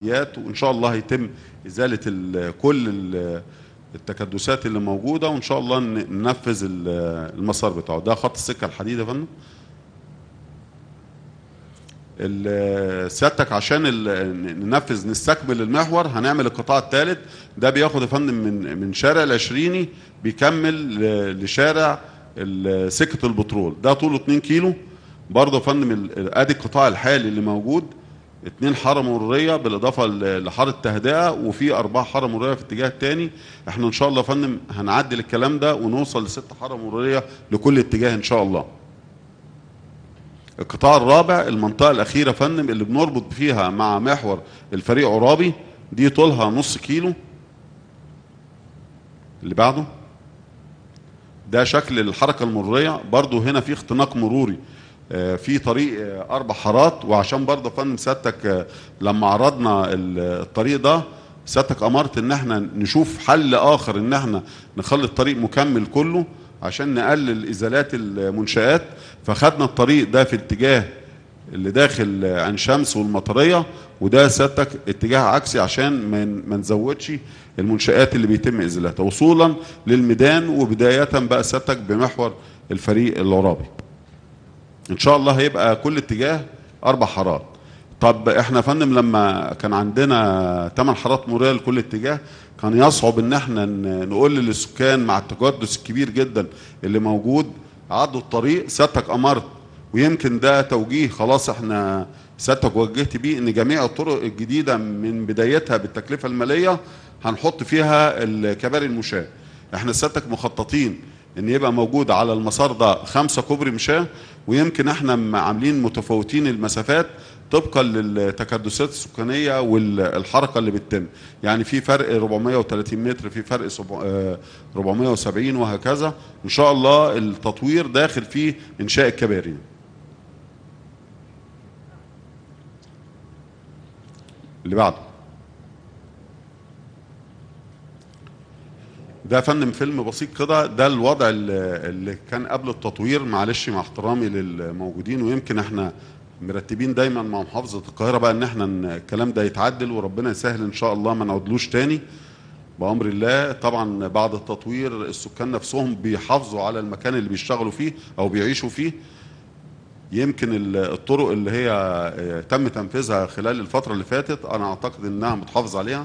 وان شاء الله هيتم ازاله ال- كل ال- التكدسات اللي موجوده وان شاء الله ن- ننفذ ال- المسار بتاعه ده خط السكه الحديد يا فندم ال- سيادتك عشان ال- ننفذ نستكمل المحور هنعمل القطاع الثالث ده بياخد يا فندم من من شارع العشريني بيكمل ل- لشارع ال- سكه البترول ده طوله 2 كيلو برضه يا فندم ال- ادي القطاع الحالي اللي موجود اتنين حاره مروريه بالاضافه ل- لحاره تهدئه وفي اربع حاره مروريه في اتجاه تاني احنا ان شاء الله يا فندم هنعدل الكلام ده ونوصل لست حاره مروريه لكل اتجاه ان شاء الله القطاع الرابع المنطقة الأخيرة يا فندم اللي بنربط فيها مع محور الفريق عرابي دي طولها نص كيلو اللي بعده ده شكل الحركة المرورية برضو هنا في اختناق مروري آه، في طريق آه، أربع حارات وعشان برضه يا فندم سيادتك آه، لما عرضنا ال- الطريق ده سيادتك أمرت إن احنا نشوف حل آخر إن احنا نخلي الطريق مكمل كله عشان نقلل إزالات المنشآت فخدنا الطريق ده في اتجاه اللي داخل عين شمس والمطريه وده سيادتك اتجاه عكسي عشان ما ن- ما نزودش المنشآت اللي بيتم ازالتها وصولا للميدان وبدايه بقى سيادتك بمحور الفريق العرابي. ان شاء الله هيبقى كل اتجاه اربع حارات. طب احنا يا فندم لما كان عندنا ثمان حارات مروريه لكل اتجاه كان يصعب ان احنا ن- نقول للسكان مع التكدس الكبير جدا اللي موجود عدوا الطريق سيادتك امرت ويمكن ده توجيه خلاص احنا سيادتك وجهت بيه ان جميع الطرق الجديده من بدايتها بالتكلفه الماليه هنحط فيها الكباري المشاة احنا سيادتك مخططين ان يبقى موجود على المسار ده خمسة كوبري مشاة ويمكن احنا م- عاملين متفاوتين المسافات طبقا للتكدسات السكانيه والحركه اللي بتتم يعني في فرق 430 متر في فرق سبع- آه، 470 وهكذا ان شاء الله التطوير داخل فيه انشاء الكباري اللي بعده ده يا فندم فيلم بسيط كده ده الوضع اللي اللي كان قبل التطوير معلش مع احترامي للموجودين ويمكن احنا مرتبين دايما مع محافظه القاهره بقى ان احنا ن- الكلام ده يتعدل وربنا يسهل ان شاء الله ما نعودلوش تاني بامر الله طبعا بعد التطوير السكان نفسهم بيحافظوا على المكان اللي بيشتغلوا فيه او بيعيشوا فيه يمكن ال- الطرق اللي هي آه، تم تنفيذها خلال الفتره اللي فاتت انا اعتقد انها متحافظ عليها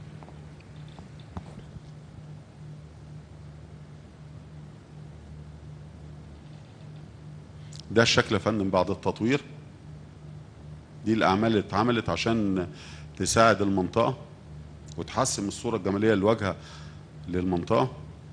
ده الشكل يا فندم بعد التطوير دي الاعمال اللي اتعملت عشان تساعد المنطقه وتحسن الصوره الجماليه للواجهه للمنطقه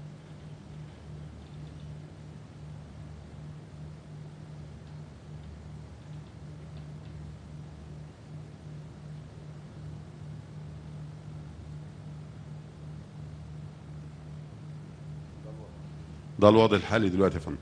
ده الوضع الحالي دلوقتي يا فندم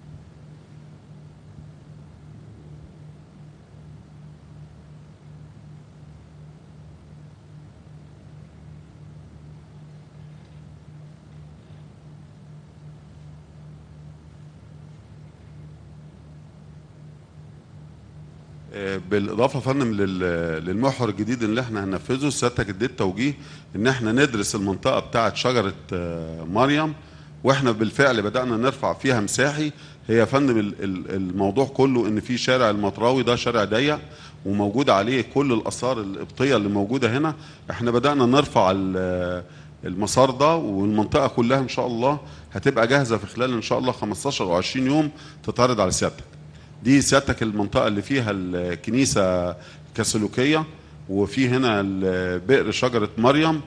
آه، بالاضافه يا فندم لل- للمحور الجديد اللي احنا هننفذه سيادتك اديت توجيه ان احنا ندرس المنطقه بتاعه شجره آه، مريم واحنا بالفعل بدانا نرفع فيها مساحي هي يا فندم ال- ال- الموضوع كله ان في شارع المطراوي ده شارع ضيق وموجود عليه كل الاثار القبطيه اللي موجوده هنا احنا بدانا نرفع ال- المسار ده والمنطقه كلها ان شاء الله هتبقى جاهزه في خلال ان شاء الله 15 او 20 يوم تتعرض على سيادتك دي سيادتك المنطقة اللي فيها الكنيسة كاثوليكية وفي هنا ال- بئر شجرة مريم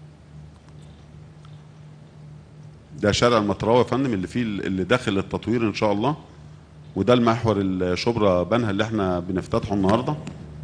ده شارع المطراوي يا فندم اللي فيه اللي داخل التطوير ان شاء الله وده المحور الشبرا بنها اللي احنا بنفتتحه النهارده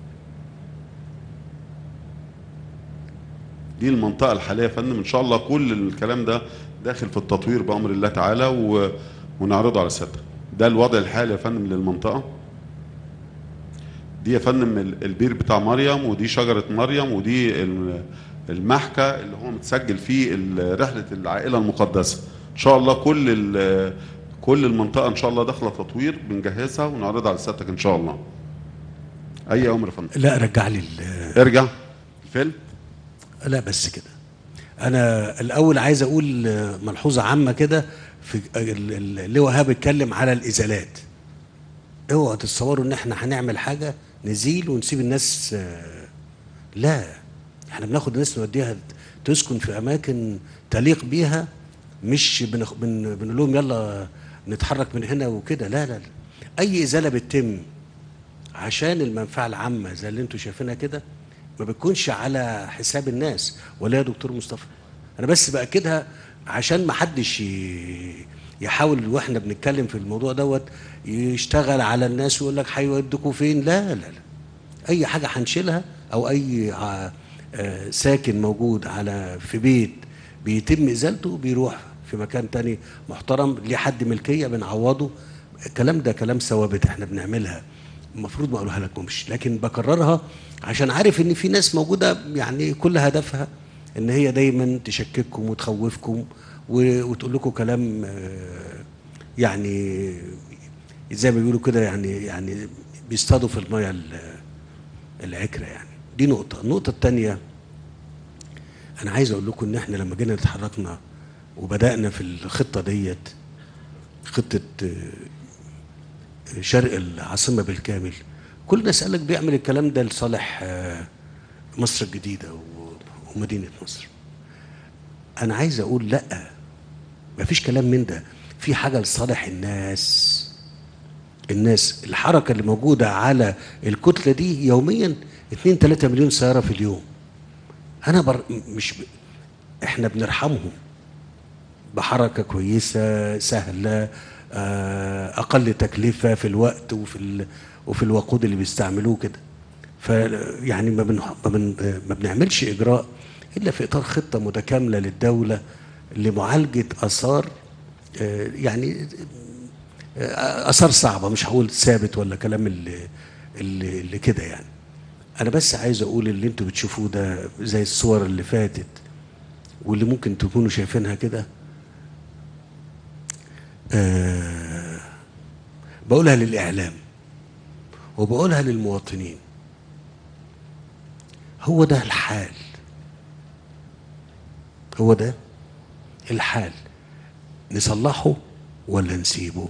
دي المنطقة الحالية يا فندم ان شاء الله كل الكلام ده داخل في التطوير بأمر الله تعالى و... ونعرضه على سيادتك ده الوضع الحالي يا فندم للمنطقة دي يا فندم ال- البير بتاع مريم ودي شجرة مريم ودي ال- المحكى اللي هو متسجل فيه ال- رحلة العائلة المقدسة ان شاء الله كل ال- كل المنطقة ان شاء الله داخلة تطوير بنجهزها ونعرضها على سيادتك ان شاء الله اي امر يا فندم لا رجع لي ال- ارجع فيلم لا بس كده انا الاول عايز اقول ملحوظه عامه كده في ال- ال- اللي وهاب اتكلم على الازالات اوعوا تتصوروا ان احنا هنعمل حاجه نزيل ونسيب الناس آه، لا احنا بناخد الناس نوديها تسكن في اماكن تليق بيها مش بنخ... بن... بنقول لهم يلا نتحرك من هنا وكده لا لا لا اي ازاله بتتم عشان المنفعه العامه زي اللي انتم شايفينها كده ما بتكونش على حساب الناس ولا يا دكتور مصطفى انا بس باكدها عشان ما حدش ي- يحاول واحنا بنتكلم في الموضوع دوت يشتغل على الناس ويقول لك هيودكوا فين لا لا لا اي حاجه هنشيلها او اي ع- آه، ساكن موجود على في بيت بيتم ازالته بيروح في مكان تاني محترم ليه حد ملكيه بنعوضه الكلام ده كلام ثوابت احنا بنعملها المفروض ما اقولها لكمش لكن بكررها عشان عارف ان في ناس موجوده يعني كل هدفها ان هي دايما تشكككم وتخوفكم و- وتقول لكم كلام آه، يعني زي ما بيقولوا كده يعني يعني بيصطادوا في الميه ال- العكره يعني دي نقطه النقطه الثانيه انا عايز اقول لكم ان احنا لما جينا اتحركنا وبدانا في الخطه ديت خطه آه، شرق العاصمه بالكامل كل الناس قال لك بيعمل الكلام ده لصالح آه، مصر الجديده و- ومدينه نصر انا عايز اقول لا مفيش كلام من ده في حاجه لصالح الناس الناس الحركه اللي موجوده على الكتله دي يوميا 2 3 مليون سياره في اليوم انا بر... مش ب... احنا بنرحمهم بحركه كويسه سهله آه، اقل تكلفه في الوقت وفي ال... وفي الوقود اللي بيستعملوه كده ف يعني ما, بن... ما, بن... ما بنعملش اجراء الا في اطار خطه متكامله للدوله لمعالجه اثار آه، يعني آه، اثار صعبه مش هقول ثابت ولا كلام اللي اللي, اللي كده يعني انا بس عايز اقول اللي انتوا بتشوفوه ده زي الصور اللي فاتت واللي ممكن تكونوا شايفينها كده آه بقولها للاعلام وبقولها للمواطنين هو ده الحال هو ده الحال نصلحه ولا نسيبه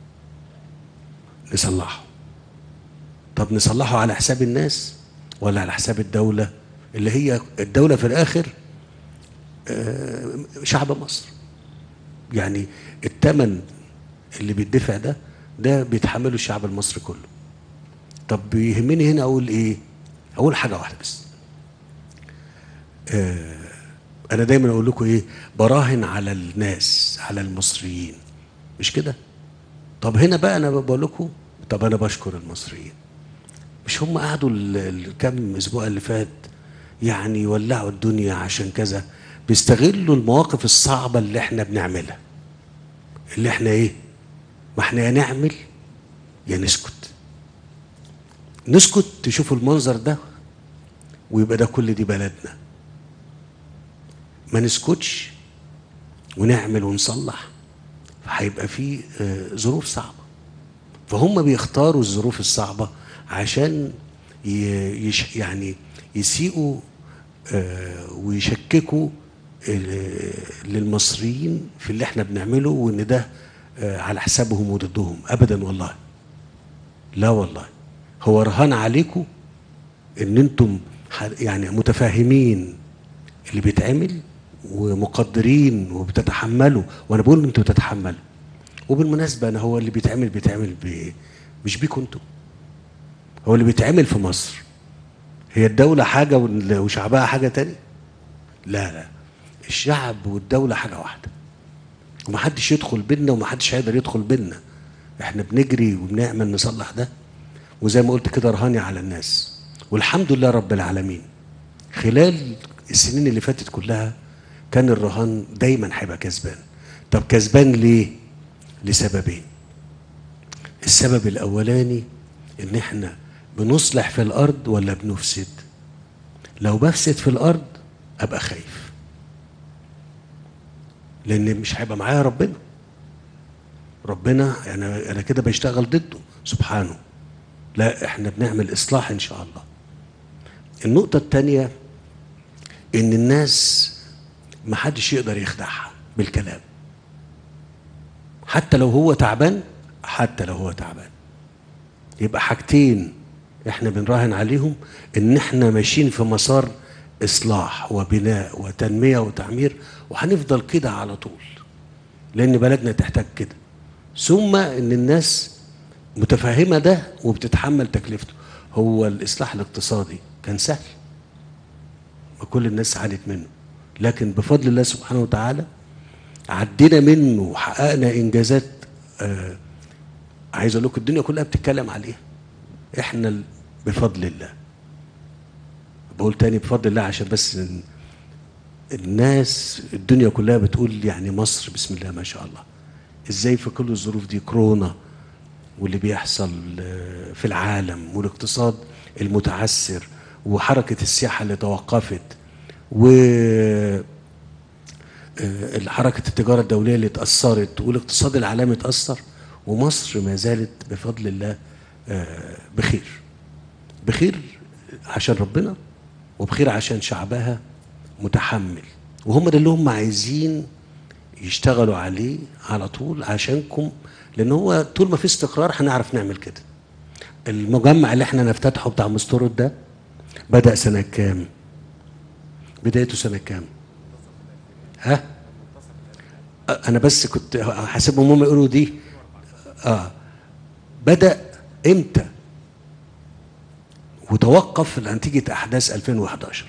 نصلحه طب نصلحه على حساب الناس ولا على حساب الدولة اللي هي الدولة في الآخر آه، شعب مصر يعني الثمن اللي بيدفع ده ده بيتحمله الشعب المصري كله طب يهمني هنا اقول ايه اقول حاجه واحده بس آه انا دايما اقول لكم ايه براهن على الناس على المصريين مش كده طب هنا بقى انا بقول لكم طب انا بشكر المصريين مش هم قعدوا ال- الكام اسبوع اللي فات يعني يولعوا الدنيا عشان كذا بيستغلوا المواقف الصعبه اللي احنا بنعملها اللي احنا ايه ما احنا يا نعمل يا نسكت نسكت تشوفوا المنظر ده ويبقى ده كل دي بلدنا ما نسكتش ونعمل ونصلح هيبقى في آه، ظروف صعبه فهم بيختاروا الظروف الصعبه عشان ي- يش يعني يسيئوا آه، ويشككوا ال- للمصريين في اللي احنا بنعمله وان ده آه، على حسابهم وضدهم ابدا والله لا والله هو رهان عليكم ان انتم ح- يعني متفاهمين اللي بيتعمل ومقدرين وبتتحملوا وانا بقول انتوا بتتحملوا وبالمناسبه انا هو اللي بيتعمل بيتعمل ب... مش بيكم انتوا هو اللي بيتعمل في مصر هي الدولة حاجة وال- وشعبها حاجة تانية لا لا الشعب والدولة حاجة واحدة ومحدش يدخل بينا ومحدش هيقدر يدخل بينا احنا بنجري وبنعمل نصلح ده وزي ما قلت كده رهاني على الناس والحمد لله رب العالمين خلال السنين اللي فاتت كلها كان الرهان دايما هيبقى كسبان طب كسبان ليه لسببين السبب الاولاني ان احنا بنصلح في الارض ولا بنفسد لو بفسد في الارض ابقى خايف لان مش هيبقى معايا ربنا ربنا انا انا كده بشتغل ضده سبحانه لا احنا بنعمل اصلاح ان شاء الله النقطه الثانيه ان الناس ما حدش يقدر يخدعها بالكلام حتى لو هو تعبان حتى لو هو تعبان يبقى حاجتين احنا بنراهن عليهم ان احنا ماشيين في مسار اصلاح وبناء وتنميه وتعمير وهنفضل كده على طول لان بلدنا تحتاج كده ثم ان الناس متفهمه ده وبتتحمل تكلفته هو الاصلاح الاقتصادي كان سهل وكل الناس عانت منه لكن بفضل الله سبحانه وتعالى عدينا منه وحققنا انجازات آه عايز اقول لكم الدنيا كلها بتتكلم عليها احنا ال- بفضل الله بقول تاني بفضل الله عشان بس ن- الناس الدنيا كلها بتقول يعني مصر بسم الله ما شاء الله ازاي في كل الظروف دي كورونا واللي بيحصل آه، في العالم والاقتصاد المتعثر وحركة السياحة اللي توقفت و آه، حركة التجارة الدولية اللي اتأثرت والاقتصاد العالمي اتأثر ومصر ما زالت بفضل الله آه، بخير بخير عشان ربنا وبخير عشان شعبها متحمل وهم ده اللي هم عايزين يشتغلوا عليه على طول عشانكم لان هو طول ما في استقرار هنعرف نعمل كده المجمع اللي احنا نفتتحه بتاع مستورد ده بدأ سنة كام بدايته سنة كام ها أ- انا بس كنت حاسبهم هم يقولوا دي اه بدأ امتى وتوقف نتيجة أحداث 2011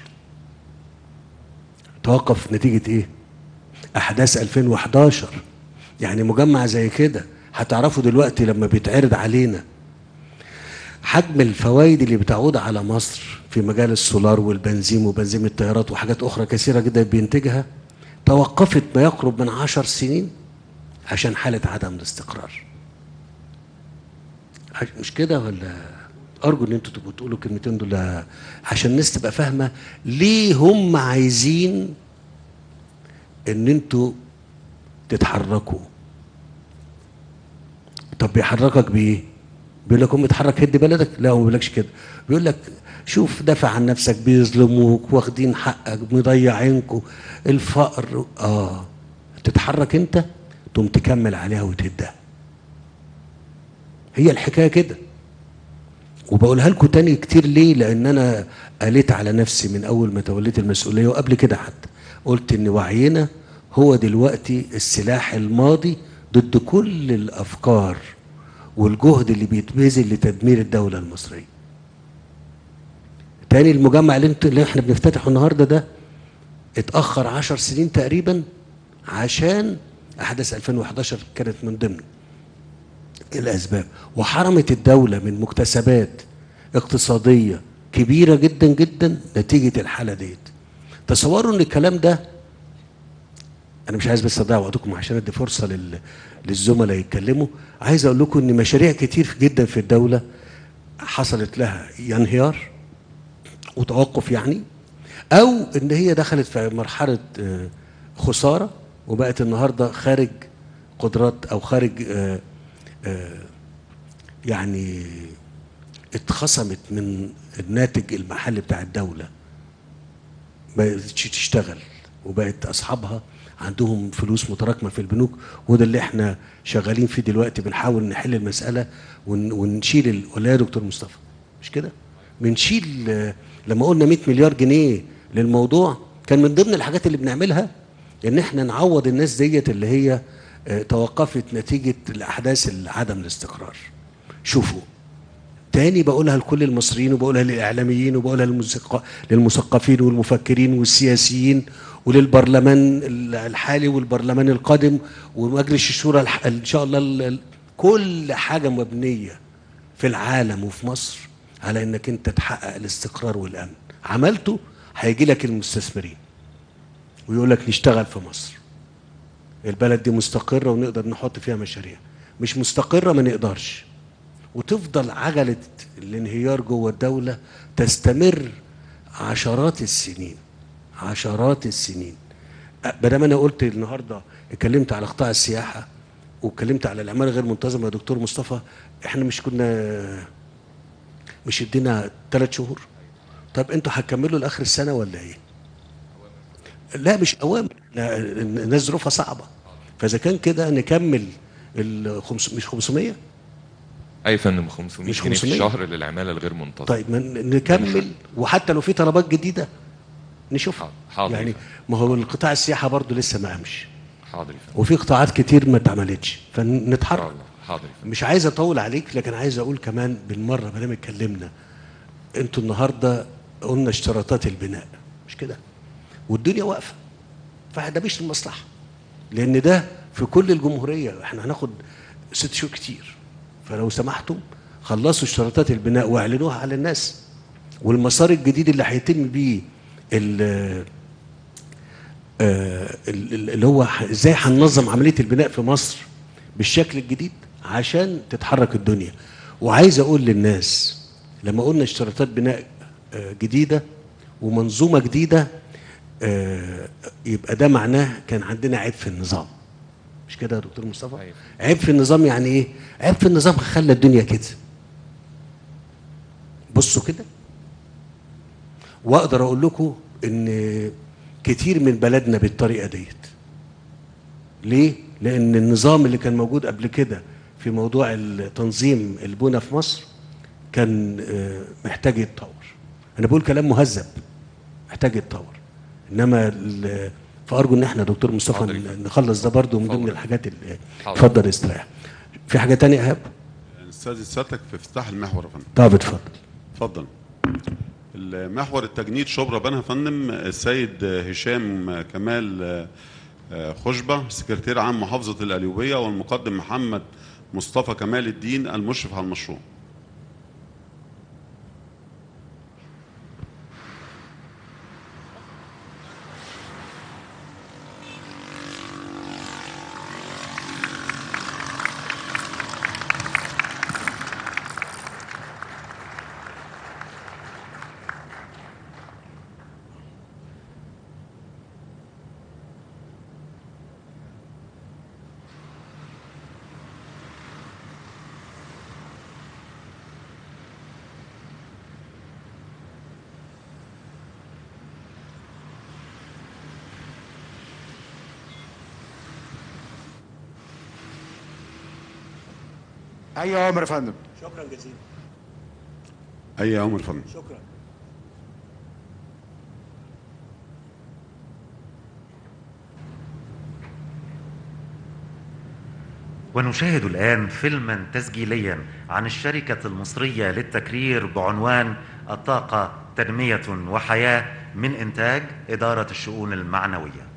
توقف نتيجة إيه؟ أحداث 2011 يعني مجمع زي كده هتعرفوا دلوقتي لما بيتعرض علينا حجم الفوائد اللي بتعود على مصر في مجال السولار والبنزين وبنزين الطيارات وحاجات أخرى كثيرة جدا بينتجها توقفت ما يقرب من عشر سنين عشان حالة عدم الاستقرار مش كده ولا ارجو ان انتوا تبقوا تقولوا الكلمتين دول عشان الناس تبقى فاهمه ليه هم عايزين ان انتوا تتحركوا طب بيحركك بايه بيقول لك قوم اتحرك هد بلدك لا هو ما بيقولكش كده بيقول لك شوف دافع عن نفسك بيظلموك واخدين حقك مضيعينكوا الفقر اه تتحرك انت تقوم تكمل عليها وتهدها هي الحكايه كده وبقولها لكم تاني كتير ليه لان انا قلت على نفسي من اول ما توليت المسؤوليه وقبل كده حتى قلت ان وعينا هو دلوقتي السلاح الماضي ضد كل الافكار والجهد اللي بيتبذل لتدمير الدوله المصريه تاني المجمع اللي, انت اللي احنا بنفتتحه النهارده ده اتاخر عشر سنين تقريبا عشان احداث 2011 كانت من ضمن الاسباب وحرمت الدوله من مكتسبات اقتصاديه كبيره جدا جدا نتيجه الحاله ديت تصوروا ان الكلام ده انا مش عايز بس اضيع وقتكم عشان ادي فرصه لل... للزملاء يتكلموا عايز اقول لكم ان مشاريع كتير جدا في الدوله حصلت لها يا انهيار وتوقف يعني او ان هي دخلت في مرحله آه، خساره وبقت النهارده خارج قدرات او خارج آه، آه، يعني اتخصمت من الناتج المحلي بتاع الدوله بقتش تشتغل وبقت اصحابها عندهم فلوس متراكمه في البنوك وده اللي احنا شغالين فيه دلوقتي بنحاول نحل المساله ون- ونشيل ال... ولا يا دكتور مصطفى مش كده؟ بنشيل آه، لما قلنا 100 مليار جنيه للموضوع كان من ضمن الحاجات اللي بنعملها ان احنا نعوض الناس ديت اللي هي آه، توقفت نتيجه الاحداث عدم الاستقرار. شوفوا تاني بقولها لكل المصريين وبقولها للاعلاميين وبقولها للمثق- للمثقفين والمفكرين والسياسيين وللبرلمان الحالي والبرلمان القادم ومجلس الشورى الح- ان شاء الله ال- ال- كل حاجه مبنيه في العالم وفي مصر على انك انت تحقق الاستقرار والامن عملته هيجي لك المستثمرين ويقول لك نشتغل في مصر البلد دي مستقره ونقدر نحط فيها مشاريع مش مستقره ما نقدرش وتفضل عجلة الانهيار جوه الدولة تستمر عشرات السنين عشرات السنين بدل انا قلت النهارده اتكلمت على قطاع السياحه واتكلمت على العماله غير منتظمه يا دكتور مصطفى احنا مش كنا مش ادينا ثلاث شهور طب انتوا هتكملوا لاخر السنه ولا ايه؟ هو لا مش اوامر لا، الناس ظروفها صعبه فاذا كان كده نكمل ال خمس مش 500 اي يا فندم 500 مش جنيه في 500. الشهر للعماله الغير منتظمه طيب ما ن- نكمل وحتى لو في طلبات جديده نشوفها حاضر- حاضر يعني يا ما هو القطاع السياحه برضو لسه ما قامش حاضر يا فندم وفي قطاعات كتير ما اتعملتش ان شاء فنتحرك الله حاضر يا فندم مش عايز اطول عليك لكن عايز اقول كمان بالمره ما دام اتكلمنا انتوا النهارده قلنا اشتراطات البناء مش كده والدنيا واقفه فده مش المصلحه لان ده في كل الجمهوريه احنا هناخد ست شهور كتير فلو سمحتم خلصوا اشتراطات البناء واعلنوها على الناس والمسار الجديد اللي هيتم بيه ال- آه، ال- ال- اللي هو ح- ازاي هننظم عمليه البناء في مصر بالشكل الجديد عشان تتحرك الدنيا وعايز اقول للناس لما قلنا اشتراطات بناء آه، جديده ومنظومه جديده آه، يبقى ده معناه كان عندنا عيب في النظام مش كده يا دكتور مصطفى أيوة. عيب في النظام يعني ايه عيب في النظام خلى الدنيا كده بصوا كده واقدر اقول لكم ان كتير من بلدنا بالطريقه ديت ليه لان النظام اللي كان موجود قبل كده في موضوع التنظيم البنى في مصر كان آه، محتاج يتطور انا بقول كلام مهذب محتاج يتطور انما ال- فارجو ان احنا دكتور مصطفى حاضر. ن- نخلص ده برضو من ضمن اتفضل. الحاجات اللي حاضر. اتفضل استريح في حاجه تانية يا ايهاب استاذ سيادتك في افتتاح المحور يا فندم طب اتفضل اتفضل المحور التجنيد شبرا بنها يا فندم السيد هشام كمال خشبة سكرتير عام محافظة القليوبية والمقدم محمد مصطفى كمال الدين المشرف على المشروع اي اوامر يا فندم شكرا جزيلا أي أمر يا فندم شكرا ونشاهد الآن فيلما تسجيليا عن الشركة المصرية للتكرير بعنوان الطاقة تنمية وحياة من إنتاج إدارة الشؤون المعنوية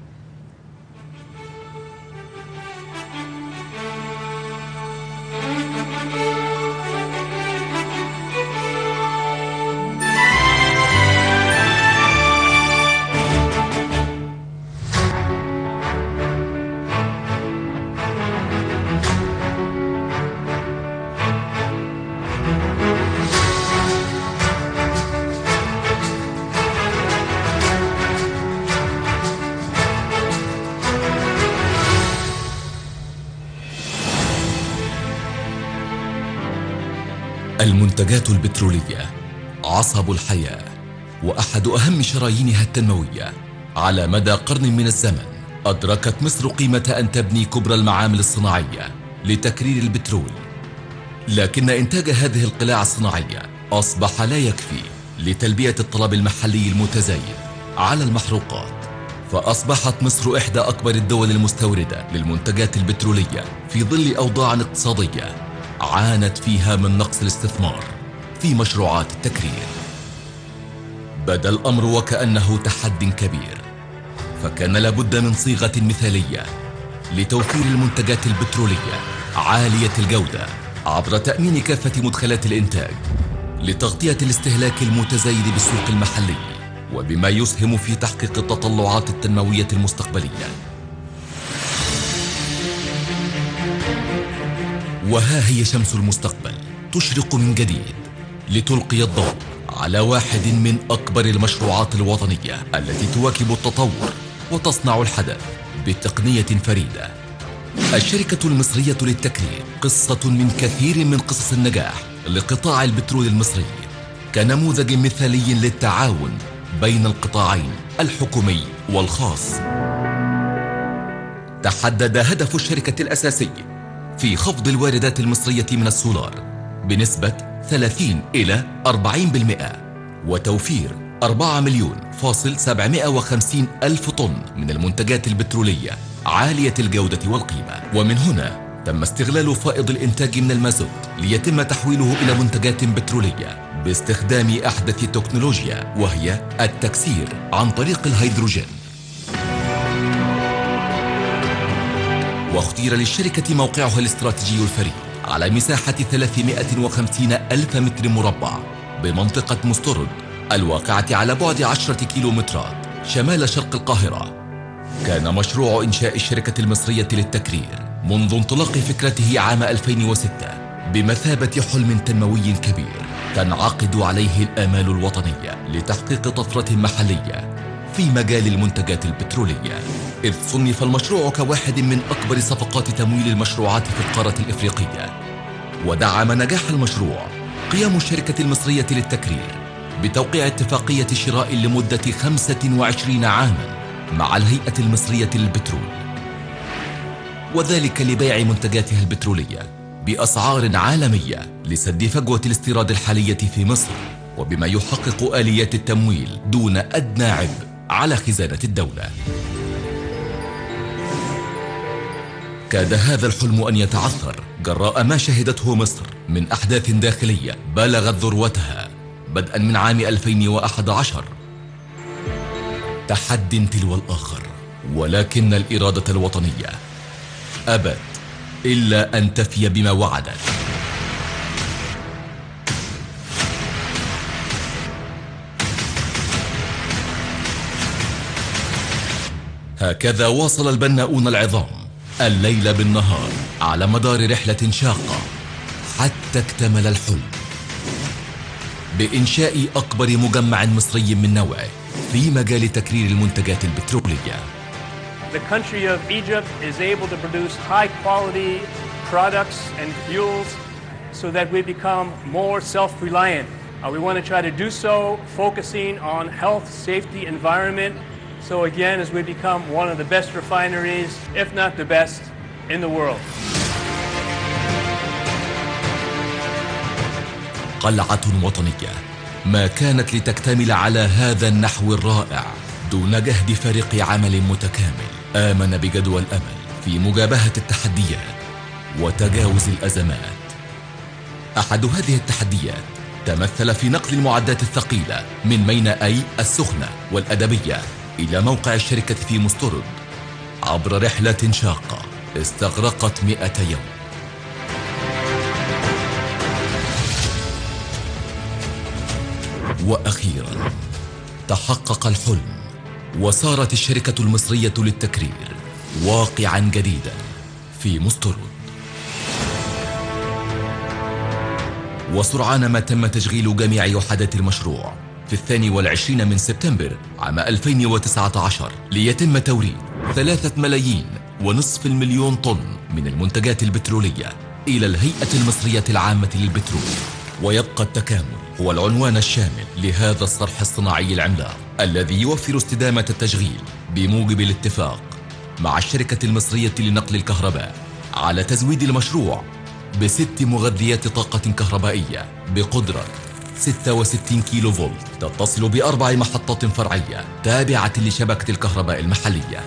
المنتجات البترولية عصب الحياة وأحد أهم شرايينها التنموية على مدى قرن من الزمن أدركت مصر قيمة أن تبني كبرى المعامل الصناعية لتكرير البترول لكن إنتاج هذه القلاع الصناعية أصبح لا يكفي لتلبية الطلب المحلي المتزايد على المحروقات فأصبحت مصر إحدى أكبر الدول المستوردة للمنتجات البترولية في ظل أوضاع اقتصادية عانت فيها من نقص الاستثمار في مشروعات التكرير بدا الأمر وكأنه تحد كبير فكان لابد من صيغة مثالية لتوفير المنتجات البترولية عالية الجودة عبر تأمين كافة مدخلات الإنتاج لتغطية الاستهلاك المتزايد بالسوق المحلي وبما يسهم في تحقيق التطلعات التنموية المستقبلية وها هي شمس المستقبل تشرق من جديد لتلقي الضوء على واحد من أكبر المشروعات الوطنية التي تواكب التطور وتصنع الحدث بتقنية فريدة الشركة المصرية للتكرير قصة من كثير من قصص النجاح لقطاع البترول المصري كنموذج مثالي للتعاون بين القطاعين الحكومي والخاص تحدد هدف الشركة الأساسي في خفض الواردات المصرية من السولار بنسبة 30 إلى 40% وتوفير 4 مليون فاصل 750 ألف طن من المنتجات البترولية عالية الجودة والقيمة ومن هنا تم استغلال فائض الإنتاج من المازوت ليتم تحويله إلى منتجات بترولية باستخدام أحدث تكنولوجيا وهي التكسير عن طريق الهيدروجين واختير للشركة موقعها الاستراتيجي الفريد على مساحة 350 ألف متر مربع بمنطقة مسترد الواقعة على بعد 10 كيلومترات شمال شرق القاهرة كان مشروع إنشاء الشركة المصرية للتكرير منذ انطلاق فكرته عام 2006 بمثابة حلم تنموي كبير تنعقد عليه الآمال الوطنية لتحقيق طفرة محلية في مجال المنتجات البترولية إذ صنف المشروع كواحد من أكبر صفقات تمويل المشروعات في القارة الإفريقية ودعم نجاح المشروع قيام الشركة المصرية للتكرير بتوقيع اتفاقية شراء لمدة 25 عاما مع الهيئة المصرية للبترول وذلك لبيع منتجاتها البترولية بأسعار عالمية لسد فجوة الاستيراد الحالية في مصر وبما يحقق آليات التمويل دون أدنى عبء على خزانة الدولة كاد هذا الحلم أن يتعثر جراء ما شهدته مصر من أحداث داخلية بلغت ذروتها بدءا من عام 2011 تحد تلو الآخر ولكن الإرادة الوطنية أبت إلا أن تفي بما وعدت هكذا واصل البناؤون العظام الليل بالنهار على مدار رحلة شاقة حتى اكتمل الحلم بإنشاء أكبر مجمع مصري من نوعه في مجال تكرير المنتجات البترولية The country of Egypt is able to produce high quality products and fuels so that we become more self reliant. Uh, we want to try to do so focusing on health, safety, environment. So, again, as we become one of the best refineries, if not the best, in the world. قلعة وطنية ما كانت لتكتمل على هذا النحو الرائع دون جهد فريق عمل متكامل آمن بجدوى الأمل في مجابهة التحديات وتجاوز الأزمات أحد هذه التحديات تمثل في نقل المعدات الثقيلة من مينائي السخنة والأدبية إلى موقع الشركة في مسترد عبر رحلة شاقة استغرقت مئة يوم واخيرا تحقق الحلم وصارت الشركه المصريه للتكرير واقعا جديدا في مسترد وسرعان ما تم تشغيل جميع وحدات المشروع في الثاني والعشرين من سبتمبر عام 2019 ليتم توريد ثلاثة ملايين ونصف المليون طن من المنتجات البترولية إلى الهيئة المصرية العامة للبترول ويبقى التكامل هو العنوان الشامل لهذا الصرح الصناعي العملاق الذي يوفر استدامة التشغيل بموجب الاتفاق مع الشركة المصرية لنقل الكهرباء على تزويد المشروع بست مغذيات طاقة كهربائية بقدرة 66 كيلو فولت تتصل بأربع محطات فرعية تابعة لشبكة الكهرباء المحلية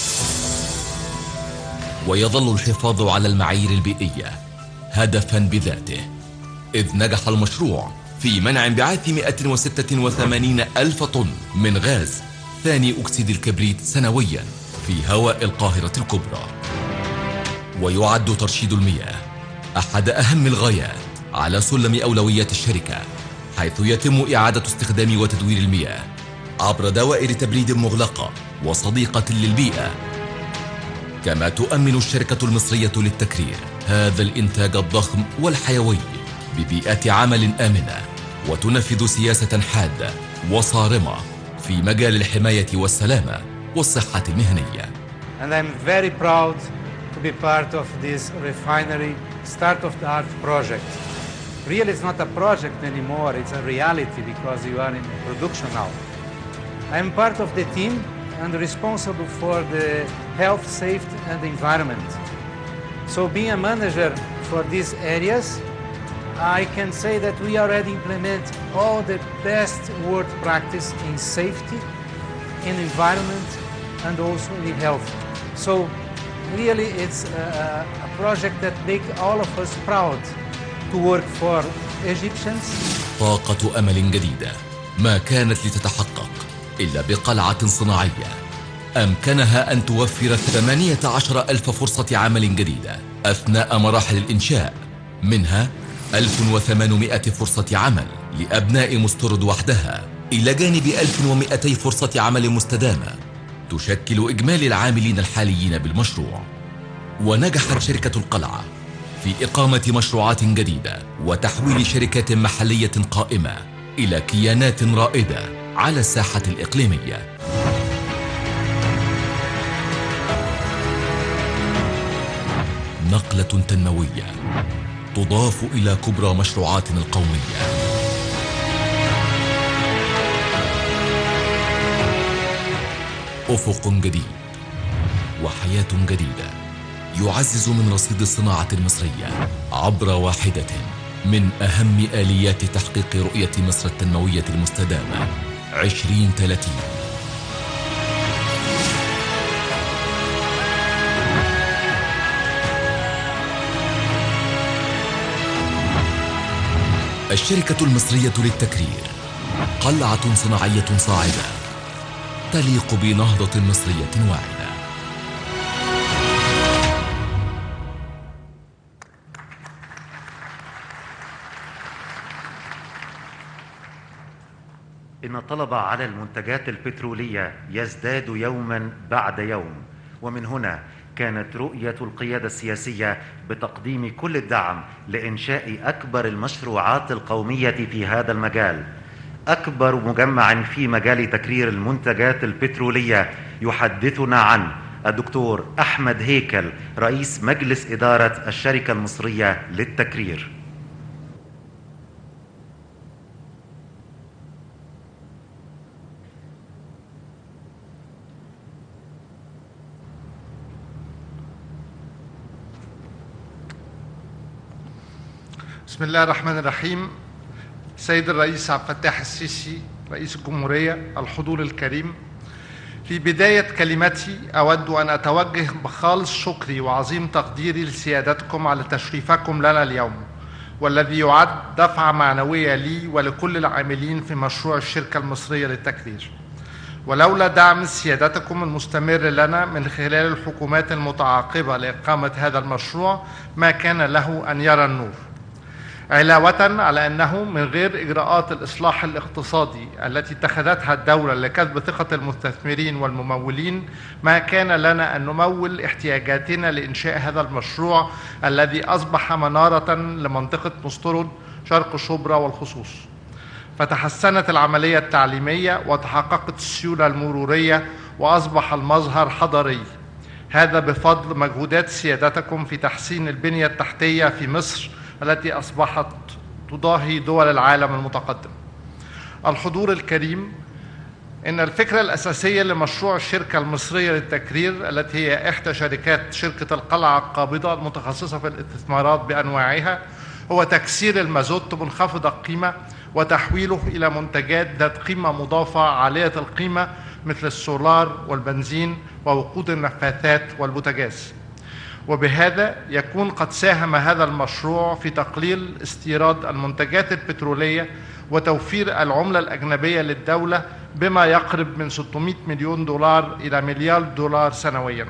ويظل الحفاظ على المعايير البيئية هدفا بذاته إذ نجح المشروع في منع انبعاث 186 ألف طن من غاز ثاني أكسيد الكبريت سنويا في هواء القاهرة الكبرى ويعد ترشيد المياه أحد أهم الغايات على سلم أولويات الشركة حيث يتم إعادة استخدام وتدوير المياه عبر دوائر تبريد مغلقة وصديقة للبيئة كما تؤمن الشركة المصرية للتكرير هذا الإنتاج الضخم والحيوي ببيئة عمل آمنة وتنفذ سياسة حادة وصارمة في مجال الحماية والسلامة والصحة المهنية and I'm very proud to be part of this refinery state-of-the-art project. Really, it's not a project anymore, it's a reality because you are in production now. I'm part of the team and responsible for the health, safety, and the environment. So, being a manager for these areas, I can say that we already implement all the best work practice in safety, in environment, and also in health. So, really, it's a, a project that makes all of us proud to work for Egyptians طاقة أمل جديدة ما كانت لتتحقق إلا بقلعة صناعية أمكنها أن توفر 18 ألف فرصة عمل جديدة أثناء مراحل الإنشاء منها 1800 فرصة عمل لأبناء مسترد وحدها إلى جانب 1200 فرصة عمل مستدامة تشكل إجمالي العاملين الحاليين بالمشروع ونجحت شركة القلعة في إقامة مشروعات جديدة وتحويل شركات محلية قائمة إلى كيانات رائدة على الساحة الإقليمية نقلة تنموية تضاف إلى كبرى مشروعاتنا القومية أفق جديد وحياة جديدة يعزز من رصيد الصناعة المصرية عبر واحدة من أهم آليات تحقيق رؤية مصر التنموية المستدامة 2030 الشركة المصرية للتكرير قلعة صناعية صاعدة تليق بنهضة مصرية واعدة إن الطلب على المنتجات البترولية يزداد يوما بعد يوم ومن هنا كانت رؤية القيادة السياسية بتقديم كل الدعم لإنشاء أكبر المشروعات القومية في هذا المجال أكبر مجمع في مجال تكرير المنتجات البترولية يحدثنا عن الدكتور أحمد هيكل رئيس مجلس إدارة الشركة المصرية للتكرير بسم الله الرحمن الرحيم سيد الرئيس عبد الفتاح السيسي رئيس الجمهورية الحضور الكريم في بداية كلمتي أود أن أتوجه بخالص شكري وعظيم تقديري لسيادتكم على تشريفكم لنا اليوم والذي يعد دفعة معنوية لي ولكل العاملين في مشروع الشركة المصرية للتكرير ولولا دعم سيادتكم المستمر لنا من خلال الحكومات المتعاقبة لإقامة هذا المشروع ما كان له أن يرى النور علاوة على أنه من غير إجراءات الإصلاح الاقتصادي التي اتخذتها الدولة لكسب ثقة المستثمرين والممولين ما كان لنا أن نمول احتياجاتنا لإنشاء هذا المشروع الذي أصبح منارة لمنطقة مسترد شرق شبرا والخصوص فتحسنت العملية التعليمية وتحققت السيولة المرورية وأصبح المظهر حضري هذا بفضل مجهودات سيادتكم في تحسين البنية التحتية في مصر التي أصبحت تضاهي دول العالم المتقدم الحضور الكريم إن الفكرة الأساسية لمشروع الشركة المصرية للتكرير التي هي إحدى شركات شركة القلعة القابضة المتخصصة في الاستثمارات بأنواعها هو تكسير المازوت منخفض القيمة وتحويله إلى منتجات ذات قيمة مضافة عالية القيمة مثل السولار والبنزين ووقود النفاثات والبوتاجاز وبهذا يكون قد ساهم هذا المشروع في تقليل استيراد المنتجات البترولية وتوفير العملة الأجنبية للدولة بما يقرب من 600 مليون دولار إلى مليار دولار سنويا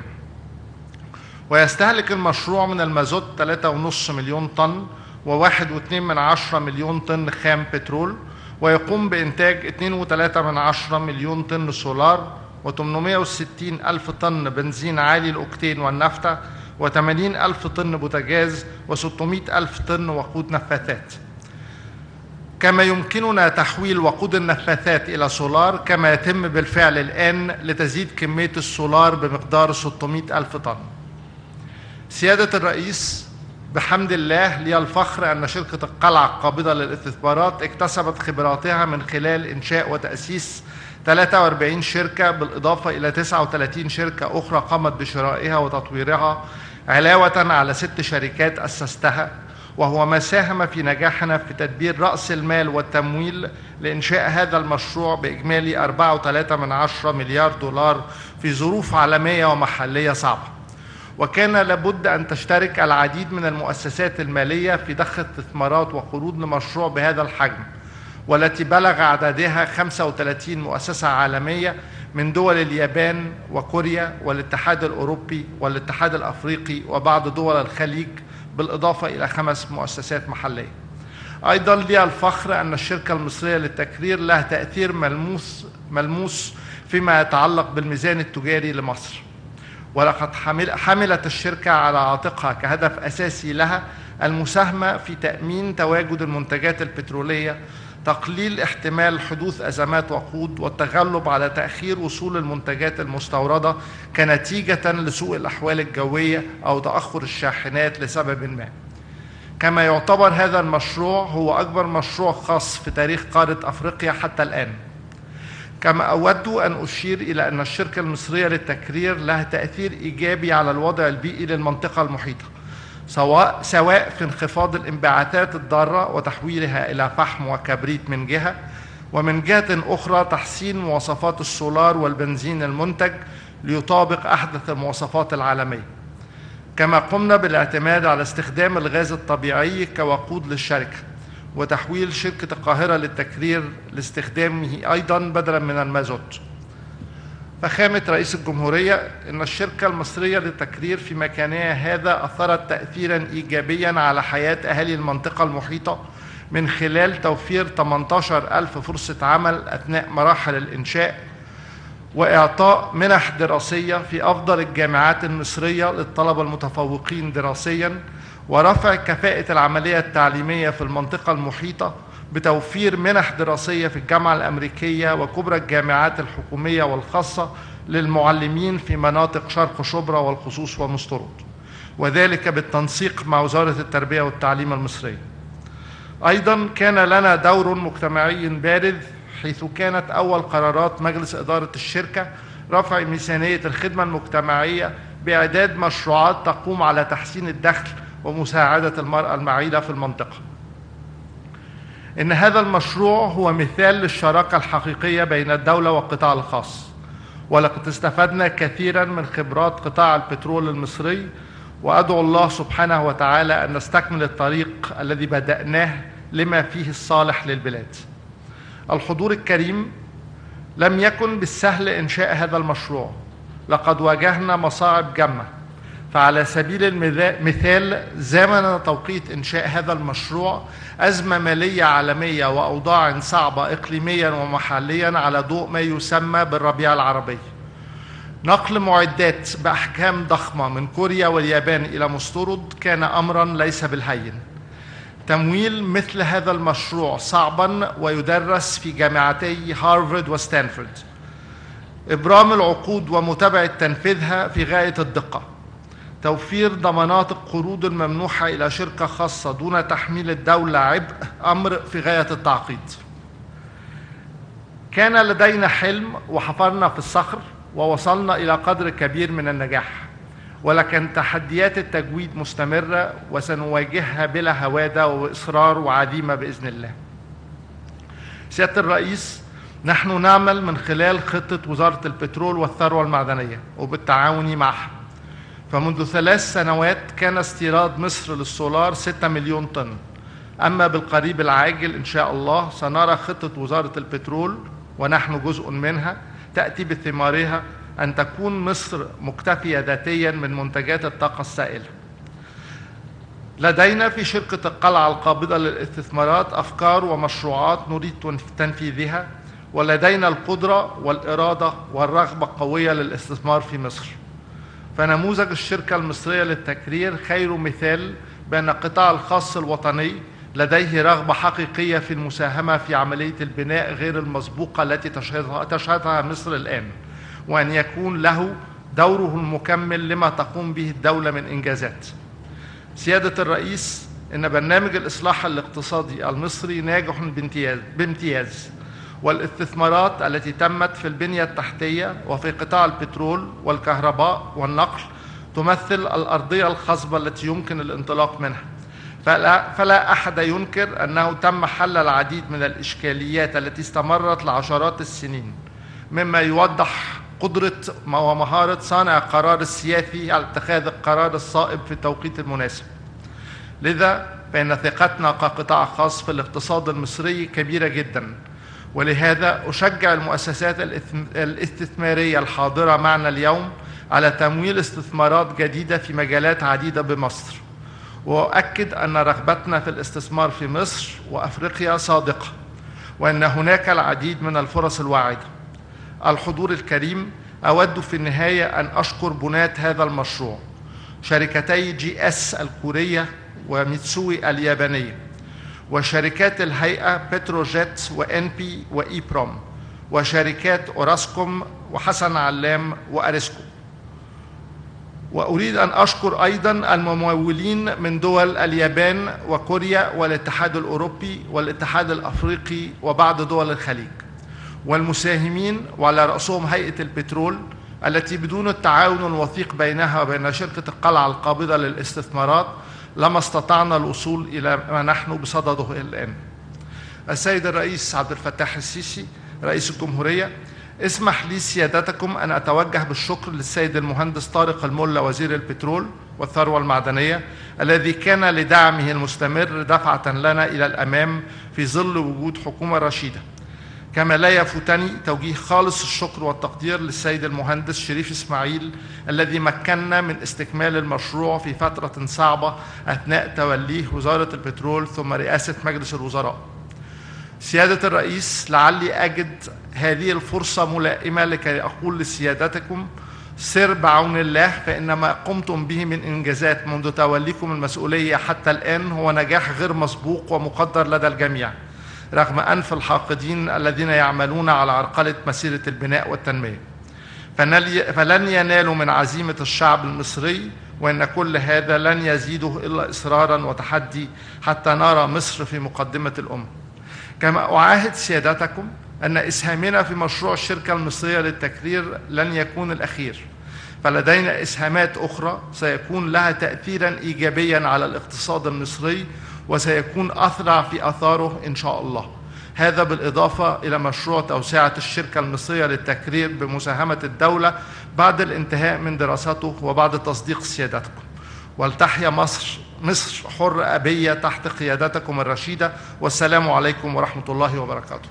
ويستهلك المشروع من المازوت 3.5 مليون طن و1.2 من عشرة مليون طن خام بترول ويقوم بإنتاج 2.3 من عشرة مليون طن سولار و860 ألف طن بنزين عالي الأوكتين والنفطة و80 ألف طن بوتاجاز و600 ألف طن وقود نفاثات كما يمكننا تحويل وقود النفاثات إلى سولار كما يتم بالفعل الآن لتزيد كمية السولار بمقدار 600 ألف طن سيادة الرئيس بحمد الله لي الفخر أن شركة القلعة القابضة للاستثمارات اكتسبت خبراتها من خلال إنشاء وتأسيس 43 شركة بالإضافة إلى 39 شركة أخرى قامت بشرائها وتطويرها علاوة على ست شركات أسستها وهو ما ساهم في نجاحنا في تدبير رأس المال والتمويل لإنشاء هذا المشروع بإجمالي 4.3 من عشرة مليار دولار في ظروف عالمية ومحلية صعبة وكان لابد أن تشترك العديد من المؤسسات المالية في ضخ استثمارات وقروض لمشروع بهذا الحجم والتي بلغ عددها 35 مؤسسة عالمية من دول اليابان وكوريا والاتحاد الأوروبي والاتحاد الأفريقي وبعض دول الخليج بالإضافة إلى خمس مؤسسات محلية أيضا لي الفخر أن الشركة المصرية للتكرير لها تأثير ملموس, ملموس فيما يتعلق بالميزان التجاري لمصر ولقد حمل حملت الشركة على عاتقها كهدف أساسي لها المساهمة في تأمين تواجد المنتجات البترولية تقليل احتمال حدوث أزمات وقود والتغلب على تأخير وصول المنتجات المستوردة كنتيجة لسوء الأحوال الجوية أو تأخر الشاحنات لسبب ما كما يعتبر هذا المشروع هو أكبر مشروع خاص في تاريخ قارة أفريقيا حتى الآن كما أود أن أشير إلى أن الشركة المصرية للتكرير لها تأثير إيجابي على الوضع البيئي للمنطقة المحيطة سواء سواء في انخفاض الانبعاثات الضارة وتحويلها إلى فحم وكبريت من جهة ومن جهة أخرى تحسين مواصفات السولار والبنزين المنتج ليطابق أحدث المواصفات العالمية كما قمنا بالاعتماد على استخدام الغاز الطبيعي كوقود للشركة وتحويل شركة القاهرة للتكرير لاستخدامه أيضا بدلا من المازوت فخامة رئيس الجمهورية إن الشركة المصرية للتكرير في مكانها هذا أثرت تأثيرا إيجابيا على حياة أهالي المنطقة المحيطة من خلال توفير 18 ألف فرصة عمل أثناء مراحل الإنشاء وإعطاء منح دراسية في أفضل الجامعات المصرية للطلبة المتفوقين دراسيا ورفع كفاءة العملية التعليمية في المنطقة المحيطة بتوفير منح دراسية في الجامعة الأمريكية وكبرى الجامعات الحكومية والخاصة للمعلمين في مناطق شرق شبرا والخصوص ومسترد وذلك بالتنسيق مع وزارة التربية والتعليم المصرية أيضا كان لنا دور مجتمعي بارز حيث كانت أول قرارات مجلس إدارة الشركة رفع ميزانية الخدمة المجتمعية بإعداد مشروعات تقوم على تحسين الدخل ومساعدة المرأة المعيلة في المنطقة إن هذا المشروع هو مثال للشراكة الحقيقية بين الدولة والقطاع الخاص ولقد استفدنا كثيرا من خبرات قطاع البترول المصري وأدعو الله سبحانه وتعالى أن نستكمل الطريق الذي بدأناه لما فيه الصالح للبلاد الحضور الكريم لم يكن بالسهل إنشاء هذا المشروع لقد واجهنا مصاعب جمة فعلى سبيل المثال زمن توقيت إنشاء هذا المشروع أزمة مالية عالمية وأوضاع صعبة إقليميا ومحليا على ضوء ما يسمى بالربيع العربي نقل معدات بأحجام ضخمة من كوريا واليابان إلى مستورد كان أمرا ليس بالهين تمويل مثل هذا المشروع صعبا ويدرس في جامعتي هارفارد وستانفورد إبرام العقود ومتابعة تنفيذها في غاية الدقة توفير ضمانات القروض الممنوحة إلى شركة خاصة دون تحميل الدولة عبء أمر في غاية التعقيد كان لدينا حلم وحفرنا في الصخر ووصلنا إلى قدر كبير من النجاح ولكن تحديات التجويد مستمرة وسنواجهها بلا هوادة وإصرار وعديمة بإذن الله سيادة الرئيس نحن نعمل من خلال خطة وزارة البترول والثروة المعدنية وبالتعاون معها فمنذ ثلاث سنوات كان استيراد مصر للسولار 6 مليون طن أما بالقريب العاجل إن شاء الله سنرى خطة وزارة البترول ونحن جزء منها تأتي بثمارها أن تكون مصر مكتفية ذاتيا من منتجات الطاقة السائلة لدينا في شركة القلعة القابضة للاستثمارات أفكار ومشروعات نريد تنفيذها ولدينا القدرة والإرادة والرغبة القوية للاستثمار في مصر فنموذج الشركة المصرية للتكرير خير مثال بأن القطاع الخاص الوطني لديه رغبة حقيقية في المساهمة في عملية البناء غير المسبوقة التي تشهدها, تشهدها مصر الآن وأن يكون له دوره المكمل لما تقوم به الدولة من إنجازات سيادة الرئيس إن برنامج الإصلاح الاقتصادي المصري ناجح بامتياز, بامتياز والاستثمارات التي تمت في البنية التحتية وفي قطاع البترول والكهرباء والنقل تمثل الأرضية الخصبة التي يمكن الانطلاق منها فلا, فلا أحد ينكر أنه تم حل العديد من الإشكاليات التي استمرت لعشرات السنين مما يوضح قدرة ومهارة صانع القرار السياسي على اتخاذ القرار الصائب في التوقيت المناسب لذا فإن ثقتنا كقطاع خاص في الاقتصاد المصري كبيرة جدا ولهذا أشجع المؤسسات الاستثمارية الحاضرة معنا اليوم على تمويل استثمارات جديدة في مجالات عديدة بمصر وأؤكد أن رغبتنا في الاستثمار في مصر وأفريقيا صادقة وأن هناك العديد من الفرص الواعدة الحضور الكريم أود في النهاية أن أشكر بناة هذا المشروع شركتي جي اس الكورية وميتسوي اليابانية وشركات الهيئة بتروجيت وان بي واي بروم وشركات اوراسكوم وحسن علام واريسكو واريد ان اشكر ايضا الممولين من دول اليابان وكوريا والاتحاد الاوروبي والاتحاد الافريقي وبعض دول الخليج والمساهمين وعلى راسهم هيئه البترول التي بدون التعاون الوثيق بينها وبين شركه القلعه القابضه للاستثمارات لما استطعنا الوصول الى ما نحن بصدده الان. السيد الرئيس عبد الفتاح السيسي رئيس الجمهوريه اسمح لي سيادتكم ان اتوجه بالشكر للسيد المهندس طارق الملا وزير البترول والثروه المعدنيه الذي كان لدعمه المستمر دفعه لنا الى الامام في ظل وجود حكومه رشيده. كما لا يفوتني توجيه خالص الشكر والتقدير للسيد المهندس شريف اسماعيل الذي مكننا من استكمال المشروع في فترة صعبة أثناء توليه وزارة البترول ثم رئاسة مجلس الوزراء. سيادة الرئيس لعلي أجد هذه الفرصة ملائمة لكي أقول لسيادتكم سر بعون الله فإن ما قمتم به من إنجازات منذ توليكم المسؤولية حتى الآن هو نجاح غير مسبوق ومقدر لدى الجميع. رغم أنف الحاقدين الذين يعملون على عرقلة مسيرة البناء والتنمية فلن ينالوا من عزيمة الشعب المصري وإن كل هذا لن يزيده إلا إصرارا وتحدي حتى نرى مصر في مقدمة الأمة كما أعاهد سيادتكم أن إسهامنا في مشروع الشركة المصرية للتكرير لن يكون الأخير فلدينا إسهامات أخرى سيكون لها تأثيرا إيجابيا على الاقتصاد المصري وسيكون أسرع في أثاره إن شاء الله هذا بالإضافة إلى مشروع توسعة الشركة المصرية للتكرير بمساهمة الدولة بعد الانتهاء من دراسته وبعد تصديق سيادتكم ولتحيا مصر مصر حرة أبية تحت قيادتكم الرشيدة والسلام عليكم ورحمة الله وبركاته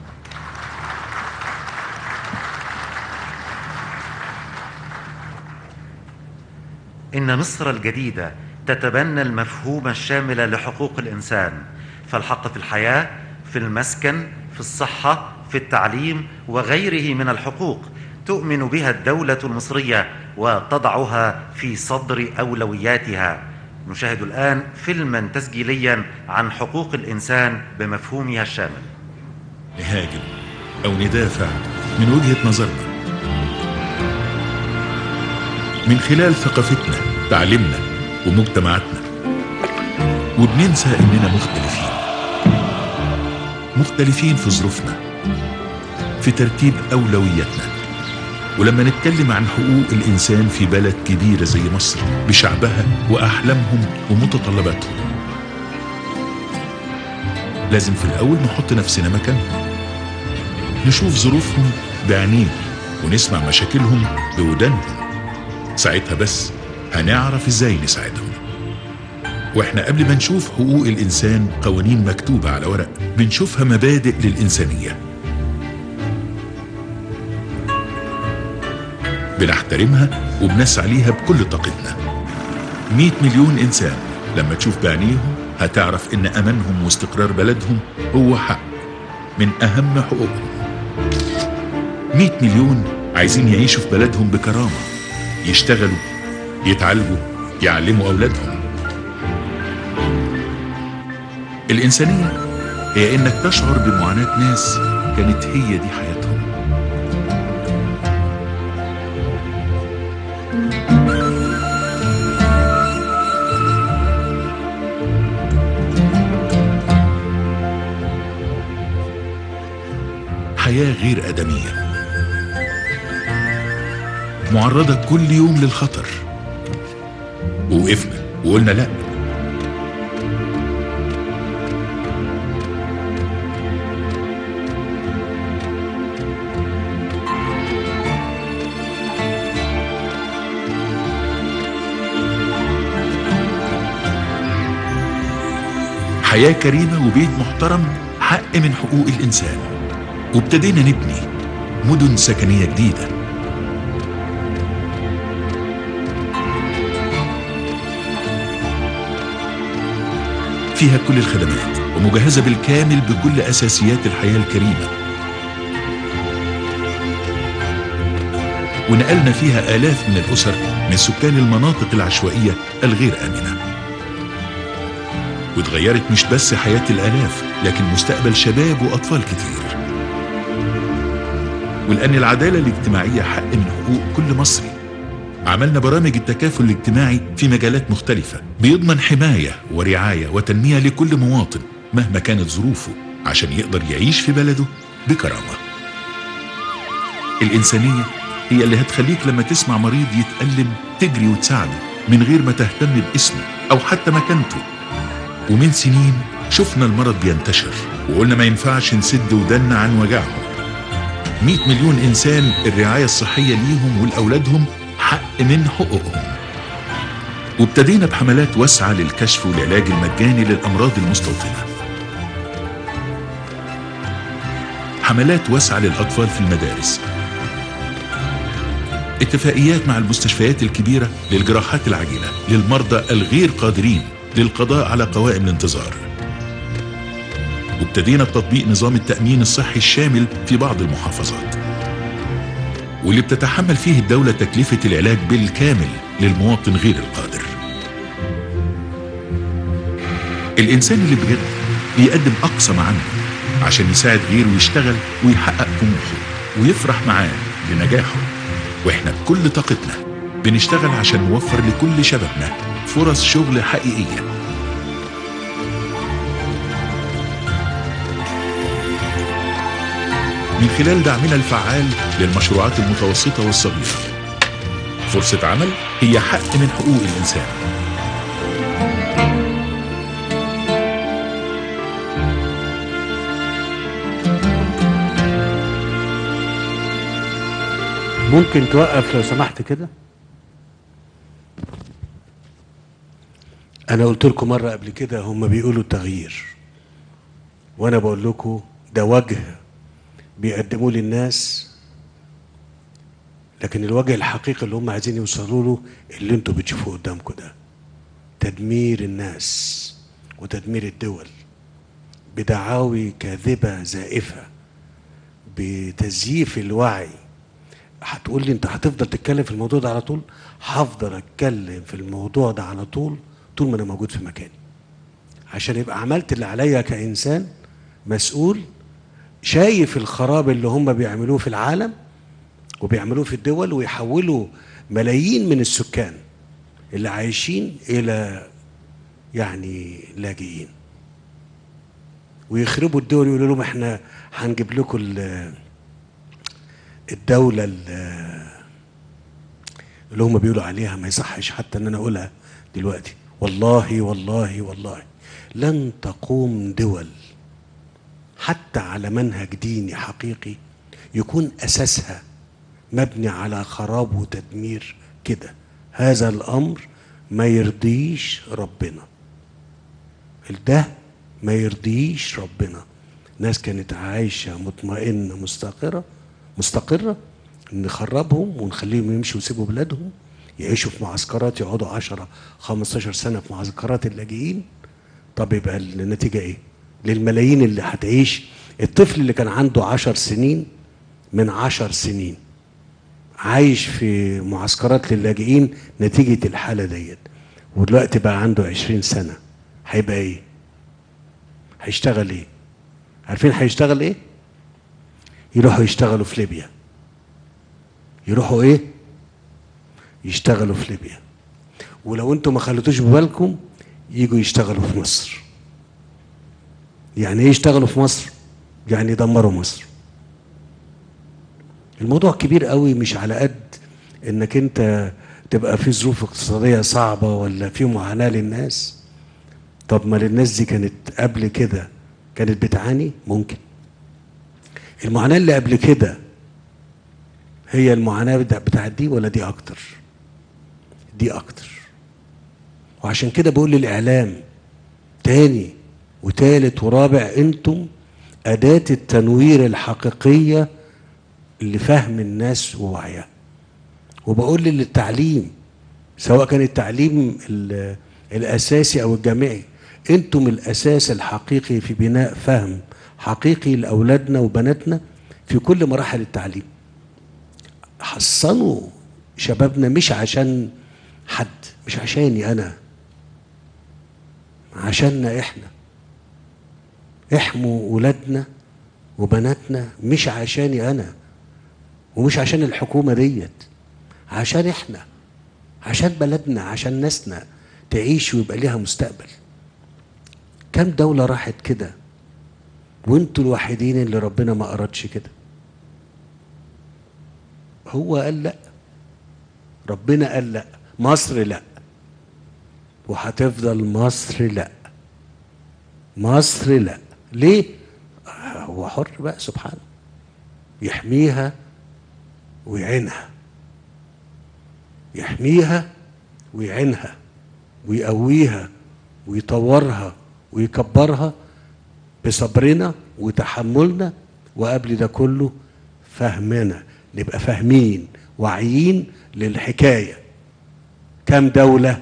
إن مصر الجديدة تتبنى المفهوم الشامل لحقوق الإنسان فالحق في الحياة في المسكن في الصحة في التعليم وغيره من الحقوق تؤمن بها الدولة المصرية وتضعها في صدر أولوياتها نشاهد الآن فيلما تسجيليا عن حقوق الإنسان بمفهومها الشامل نهاجم أو ندافع من وجهة نظرنا من خلال ثقافتنا تعليمنا ومجتمعاتنا وبننسى اننا مختلفين مختلفين في ظروفنا في ترتيب اولوياتنا ولما نتكلم عن حقوق الانسان في بلد كبيره زي مصر بشعبها واحلامهم ومتطلباتهم لازم في الاول نحط نفسنا مكانهم نشوف ظروفهم بعينينا ونسمع مشاكلهم بودانهم ساعتها بس هنعرف ازاي نساعدهم واحنا قبل ما نشوف حقوق الانسان قوانين مكتوبة على ورق بنشوفها مبادئ للإنسانية بنحترمها وبنسعى ليها بكل طاقتنا 100 مليون إنسان لما تشوف بعينيهم هتعرف إن أمانهم واستقرار بلدهم هو حق من أهم حقوقهم 100 مليون عايزين يعيشوا في بلدهم بكرامة يشتغلوا يتعالجوا يعلموا أولادهم الإنسانية هي إنك تشعر بمعاناة ناس كانت هي دي حياتهم حياة غير آدمية معرضة كل يوم للخطر ووقفنا وقلنا لأ حياة كريمة وبيت محترم حق من حقوق الإنسان وابتدينا نبني مدن سكنية جديدة فيها كل الخدمات ومجهزة بالكامل بكل أساسيات الحياة الكريمة ونقلنا فيها آلاف من الأسر من سكان المناطق العشوائية الغير آمنة واتغيرت مش بس حياة الآلاف لكن مستقبل شباب وأطفال كتير ولأن العدالة الاجتماعية حق من حقوق كل مصري عملنا برامج التكافل الاجتماعي في مجالات مختلفة بيضمن حماية ورعاية وتنمية لكل مواطن مهما كانت ظروفه عشان يقدر يعيش في بلده بكرامة الإنسانية هي اللي هتخليك لما تسمع مريض يتألم تجري وتساعده من غير ما تهتم باسمه أو حتى مكانته ومن سنين شفنا المرض بينتشر وقلنا ما ينفعش نسد ودنا عن وجعهم 100 مليون إنسان الرعاية الصحية ليهم ولأولادهم حق من حقوقهم وابتدينا بحملات واسعة للكشف والعلاج المجاني للأمراض المستوطنة حملات واسعة للأطفال في المدارس اتفاقيات مع المستشفيات الكبيرة للجراحات العاجلة للمرضى الغير قادرين للقضاء على قوائم الانتظار وابتدينا بتطبيق نظام التأمين الصحي الشامل في بعض المحافظات واللي بتتحمل فيه الدولة تكلفة العلاج بالكامل للمواطن غير القادر الإنسان اللي بجد بيقدم أقصى ما عنده عشان يساعد غيره يشتغل ويحقق طموحه ويفرح معاه لنجاحه واحنا بكل طاقتنا بنشتغل عشان نوفر لكل شبابنا فرص شغل حقيقيه من خلال دعمنا الفعال للمشروعات المتوسطة والصغيرة فرصة عمل هي حق من حقوق الإنسان ممكن توقف لو سمحت كده انا قلت لكم مره قبل كده هم بيقولوا تغيير وانا بقول لكم ده وجه بيقدموه للناس لكن الوجه الحقيقي اللي هم عايزين يوصلوا له اللي انتوا بتشوفوه قدامكم ده تدمير الناس وتدمير الدول بدعاوي كاذبه زائفه بتزييف الوعي هتقول لي انت هتفضل تتكلم في الموضوع ده على طول هفضل اتكلم في الموضوع ده على طول طول ما انا موجود في مكاني عشان يبقى عملت اللي عليا كانسان مسؤول شايف الخراب اللي هم بيعملوه في العالم وبيعملوه في الدول ويحولوا ملايين من السكان اللي عايشين الى يعني لاجئين ويخربوا الدول يقولوا لهم احنا هنجيب لكم ال- الدولة ال- اللي هم بيقولوا عليها ما يصحش حتى ان انا اقولها دلوقتي والله والله والله لن تقوم دول حتى على منهج ديني حقيقي يكون اساسها مبني على خراب وتدمير كده هذا الامر ما يرضيش ربنا ده ما يرضيش ربنا ناس كانت عايشه مطمئنه مستقره مستقره نخربهم ونخليهم يمشوا ويسيبوا بلادهم يعيشوا في معسكرات يقعدوا 10 15 سنه في معسكرات اللاجئين طب يبقى النتيجه ايه؟ للملايين اللي هتعيش الطفل اللي كان عنده 10 سنين من 10 سنين عايش في معسكرات للاجئين نتيجه الحاله ديت ودلوقتي بقى عنده 20 سنه هيبقى ايه؟ هيشتغل ايه؟ عارفين هيشتغل ايه؟ يروحوا يشتغلوا في ليبيا يروحوا ايه؟ يشتغلوا في ليبيا ولو انتم ما خليتوش ببالكم يجوا يشتغلوا في مصر يعني ايه يشتغلوا في مصر؟ يعني يدمروا مصر الموضوع كبير قوي مش على قد انك انت تبقى في ظروف اقتصاديه صعبه ولا في معاناه للناس طب ما للناس دي كانت قبل كده كانت بتعاني ممكن المعاناه اللي قبل كده هي المعاناه بتاع- بتاعت دي ولا دي اكتر دي اكتر وعشان كده بقول للاعلام تاني وتالت ورابع انتم اداه التنوير الحقيقيه لفهم الناس ووعيها وبقول للتعليم سواء كان التعليم ال- الاساسي او الجامعي انتم الاساس الحقيقي في بناء فهم حقيقي لاولادنا وبناتنا في كل مراحل التعليم حصنوا شبابنا مش عشان حد مش عشاني انا عشاننا احنا احموا ولادنا وبناتنا مش عشاني انا ومش عشان الحكومه ديت عشان احنا عشان بلدنا عشان ناسنا تعيش ويبقى ليها مستقبل كم دولة راحت كده وانتوا الوحيدين اللي ربنا ما أرادش كده هو قال لا ربنا قال لا مصر لا وهتفضل مصر لا مصر لا ليه هو حر بقى سبحانه يحميها ويعينها يحميها ويعينها ويقويها ويطورها ويكبرها بصبرنا وتحملنا وقبل ده كله فهمنا نبقى فاهمين واعيين للحكايه كم دوله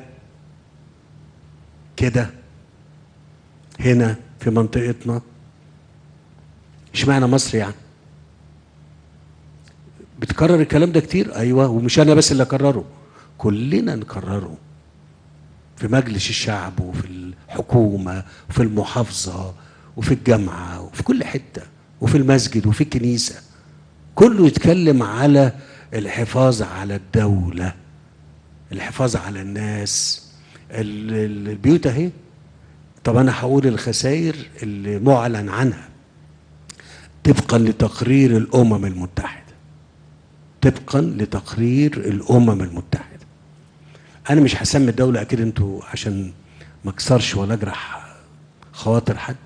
كده هنا في منطقتنا اشمعنى مصر يعني بتكرر الكلام ده كتير ايوه ومش انا بس اللي اكرره كلنا نكرره في مجلس الشعب وفي الحكومه وفي المحافظه وفي الجامعه وفي كل حته وفي المسجد وفي الكنيسه كله يتكلم على الحفاظ على الدوله الحفاظ على الناس ال- ال- البيوت اهي طب انا هقول الخسائر اللي معلن عنها طبقا لتقرير الامم المتحده طبقا لتقرير الامم المتحده انا مش هسمي الدوله اكيد انتوا عشان ما اكسرش ولا اجرح خواطر حد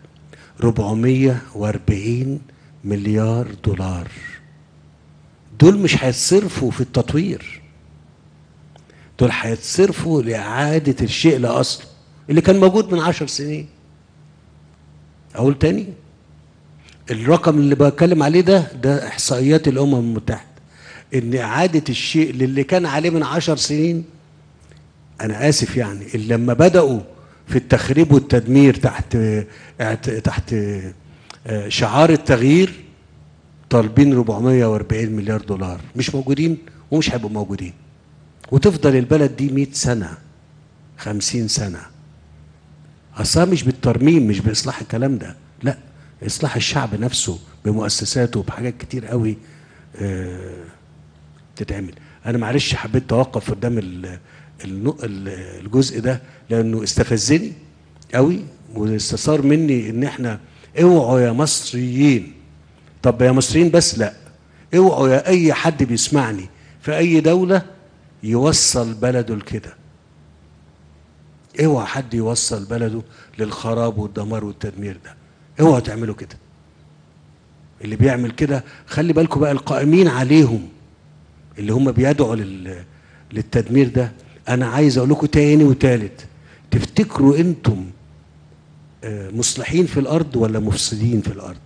440 مليار دولار دول مش هيتصرفوا في التطوير دول هيتصرفوا لإعادة الشيء لأصله اللي كان موجود من عشر سنين أقول تاني الرقم اللي بتكلم عليه ده ده إحصائيات الأمم المتحدة إن إعادة الشيء للي كان عليه من عشر سنين أنا آسف يعني اللي لما بدأوا في التخريب والتدمير تحت اعت- تحت آه، شعار التغيير طالبين 440 مليار دولار مش موجودين ومش هيبقوا موجودين وتفضل البلد دي 100 سنة 50 سنة أصلا مش بالترميم مش بإصلاح الكلام ده لا إصلاح الشعب نفسه بمؤسساته بحاجات كتير قوي آه، تتعمل أنا معلش حبيت أتوقف قدام ال- النق- ال- الجزء ده لأنه استفزني قوي واستثار مني إن إحنا اوعوا يا مصريين طب يا مصريين بس لا اوعوا يا أي حد بيسمعني في أي دولة يوصل بلده لكده اوعى حد يوصل بلده للخراب والدمار والتدمير ده اوعوا تعملوا كده اللي بيعمل كده خلي بالكم بقى القائمين عليهم اللي هم بيدعوا لل... للتدمير ده انا عايز اقول لكم تاني وتالت تفتكروا انتم آه، مصلحين في الارض ولا مفسدين في الارض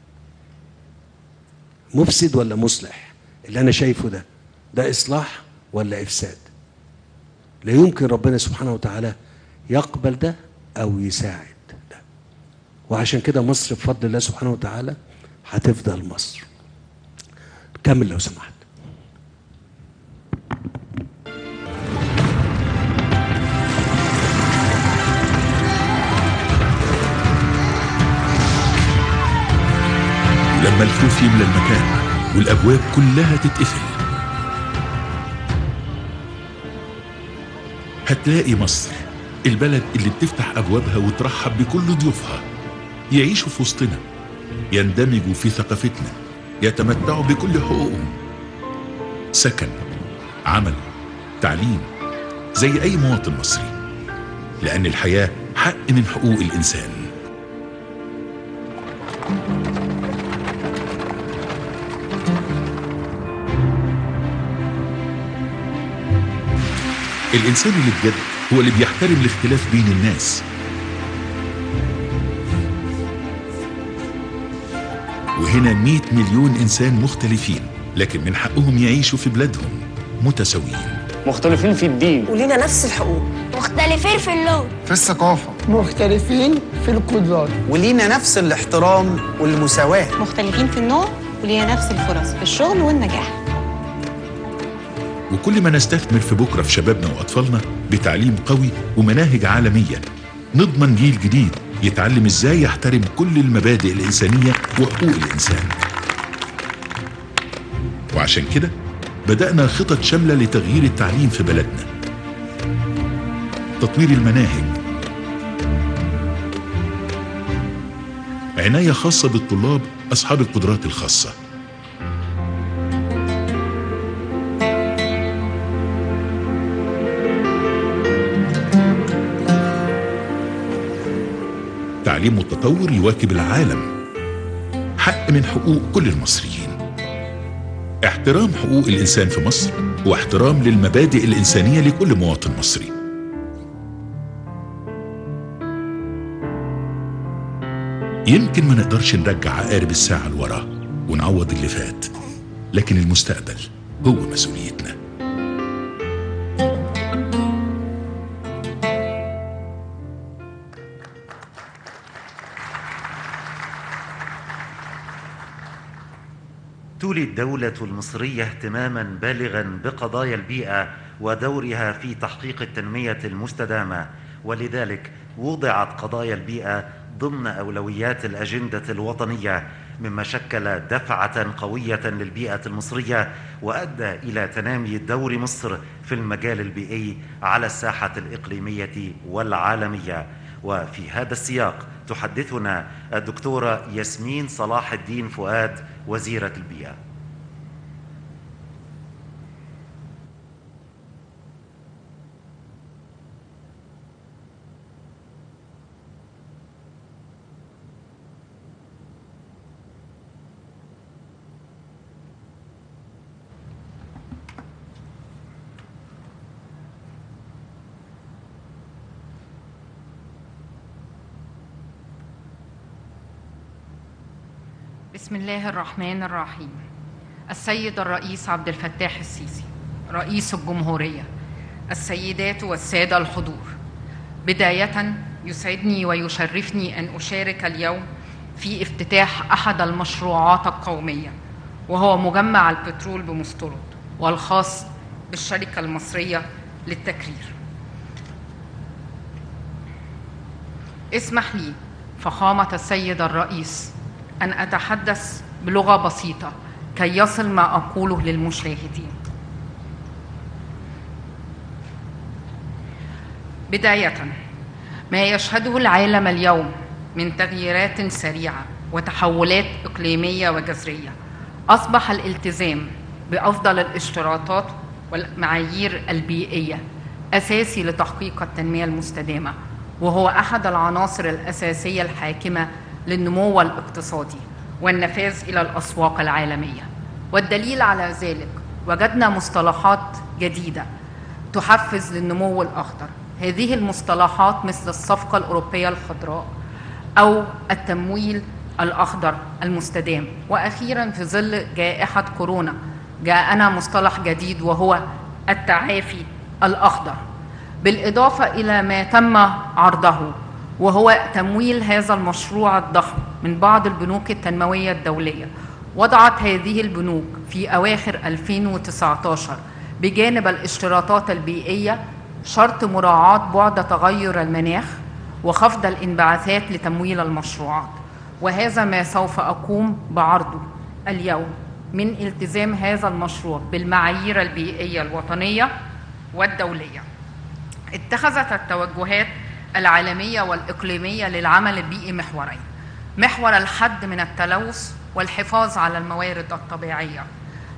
مفسد ولا مصلح اللي انا شايفه ده ده اصلاح ولا افساد لا يمكن ربنا سبحانه وتعالى يقبل ده او يساعد ده وعشان كده مصر بفضل الله سبحانه وتعالى هتفضل مصر كمل لو سمحت لما الخوف يملى المكان والابواب كلها تتقفل هتلاقي مصر البلد اللي بتفتح ابوابها وترحب بكل ضيوفها يعيشوا في وسطنا يندمجوا في ثقافتنا يتمتعوا بكل حقوقهم سكن عمل تعليم زي أي مواطن مصري لأن الحياة حق من حقوق الإنسان الإنسان اللي بجد هو اللي بيحترم الاختلاف بين الناس وهنا 100 مليون إنسان مختلفين لكن من حقهم يعيشوا في بلادهم متساويين مختلفين في الدين ولينا نفس الحقوق مختلفين في اللون في الثقافة مختلفين في القدرات ولينا نفس الاحترام والمساواة مختلفين في النوع ولينا نفس الفرص في الشغل والنجاح وكل ما نستثمر في بكرة في شبابنا وأطفالنا بتعليم قوي ومناهج عالمية نضمن جيل جديد يتعلم ازاي يحترم كل المبادئ الإنسانية وحقوق الإنسان وعشان كده بدأنا خطط شاملة لتغيير التعليم في بلدنا تطوير المناهج عناية خاصة بالطلاب أصحاب القدرات الخاصة تعليم متطور يواكب العالم حق من حقوق كل المصريين احترام حقوق الإنسان في مصر واحترام للمبادئ الإنسانية لكل مواطن مصري يمكن ما نقدرش نرجع عقارب الساعة لورا ونعوض اللي فات لكن المستقبل هو مسؤوليتنا تولي الدولة المصرية اهتماما بالغا بقضايا البيئة ودورها في تحقيق التنمية المستدامة ولذلك وضعت قضايا البيئة ضمن أولويات الأجندة الوطنية مما شكل دفعة قوية للبيئة المصرية وأدى إلى تنامي دور مصر في المجال البيئي على الساحة الإقليمية والعالمية وفي هذا السياق تحدثنا الدكتورة ياسمين صلاح الدين فؤاد وزيرة البيئة بسم الله الرحمن الرحيم السيد الرئيس عبد الفتاح السيسي رئيس الجمهورية السيدات والسادة الحضور بداية يسعدني ويشرفني أن أشارك اليوم في افتتاح أحد المشروعات القومية وهو مجمع البترول بمسترد والخاص بالشركة المصرية للتكرير اسمح لي فخامة السيد الرئيس أن أتحدث بلغة بسيطة كي يصل ما أقوله للمشاهدين. بداية ما يشهده العالم اليوم من تغييرات سريعة وتحولات إقليمية وجذرية أصبح الالتزام بأفضل الاشتراطات والمعايير البيئية أساسي لتحقيق التنمية المستدامة وهو أحد العناصر الأساسية الحاكمة للنمو الاقتصادي والنفاذ الى الاسواق العالميه والدليل على ذلك وجدنا مصطلحات جديده تحفز للنمو الاخضر هذه المصطلحات مثل الصفقه الاوروبيه الخضراء او التمويل الاخضر المستدام واخيرا في ظل جائحه كورونا جاءنا مصطلح جديد وهو التعافي الاخضر بالاضافه الى ما تم عرضه وهو تمويل هذا المشروع الضخم من بعض البنوك التنموية الدولية وضعت هذه البنوك في أواخر 2019 بجانب الاشتراطات البيئية شرط مراعاة بعد تغير المناخ وخفض الانبعاثات لتمويل المشروعات وهذا ما سوف أقوم بعرضه اليوم من التزام هذا المشروع بالمعايير البيئية الوطنية والدولية اتخذت التوجهات العالمية والإقليمية للعمل البيئي محورين محور الحد من التلوث والحفاظ على الموارد الطبيعية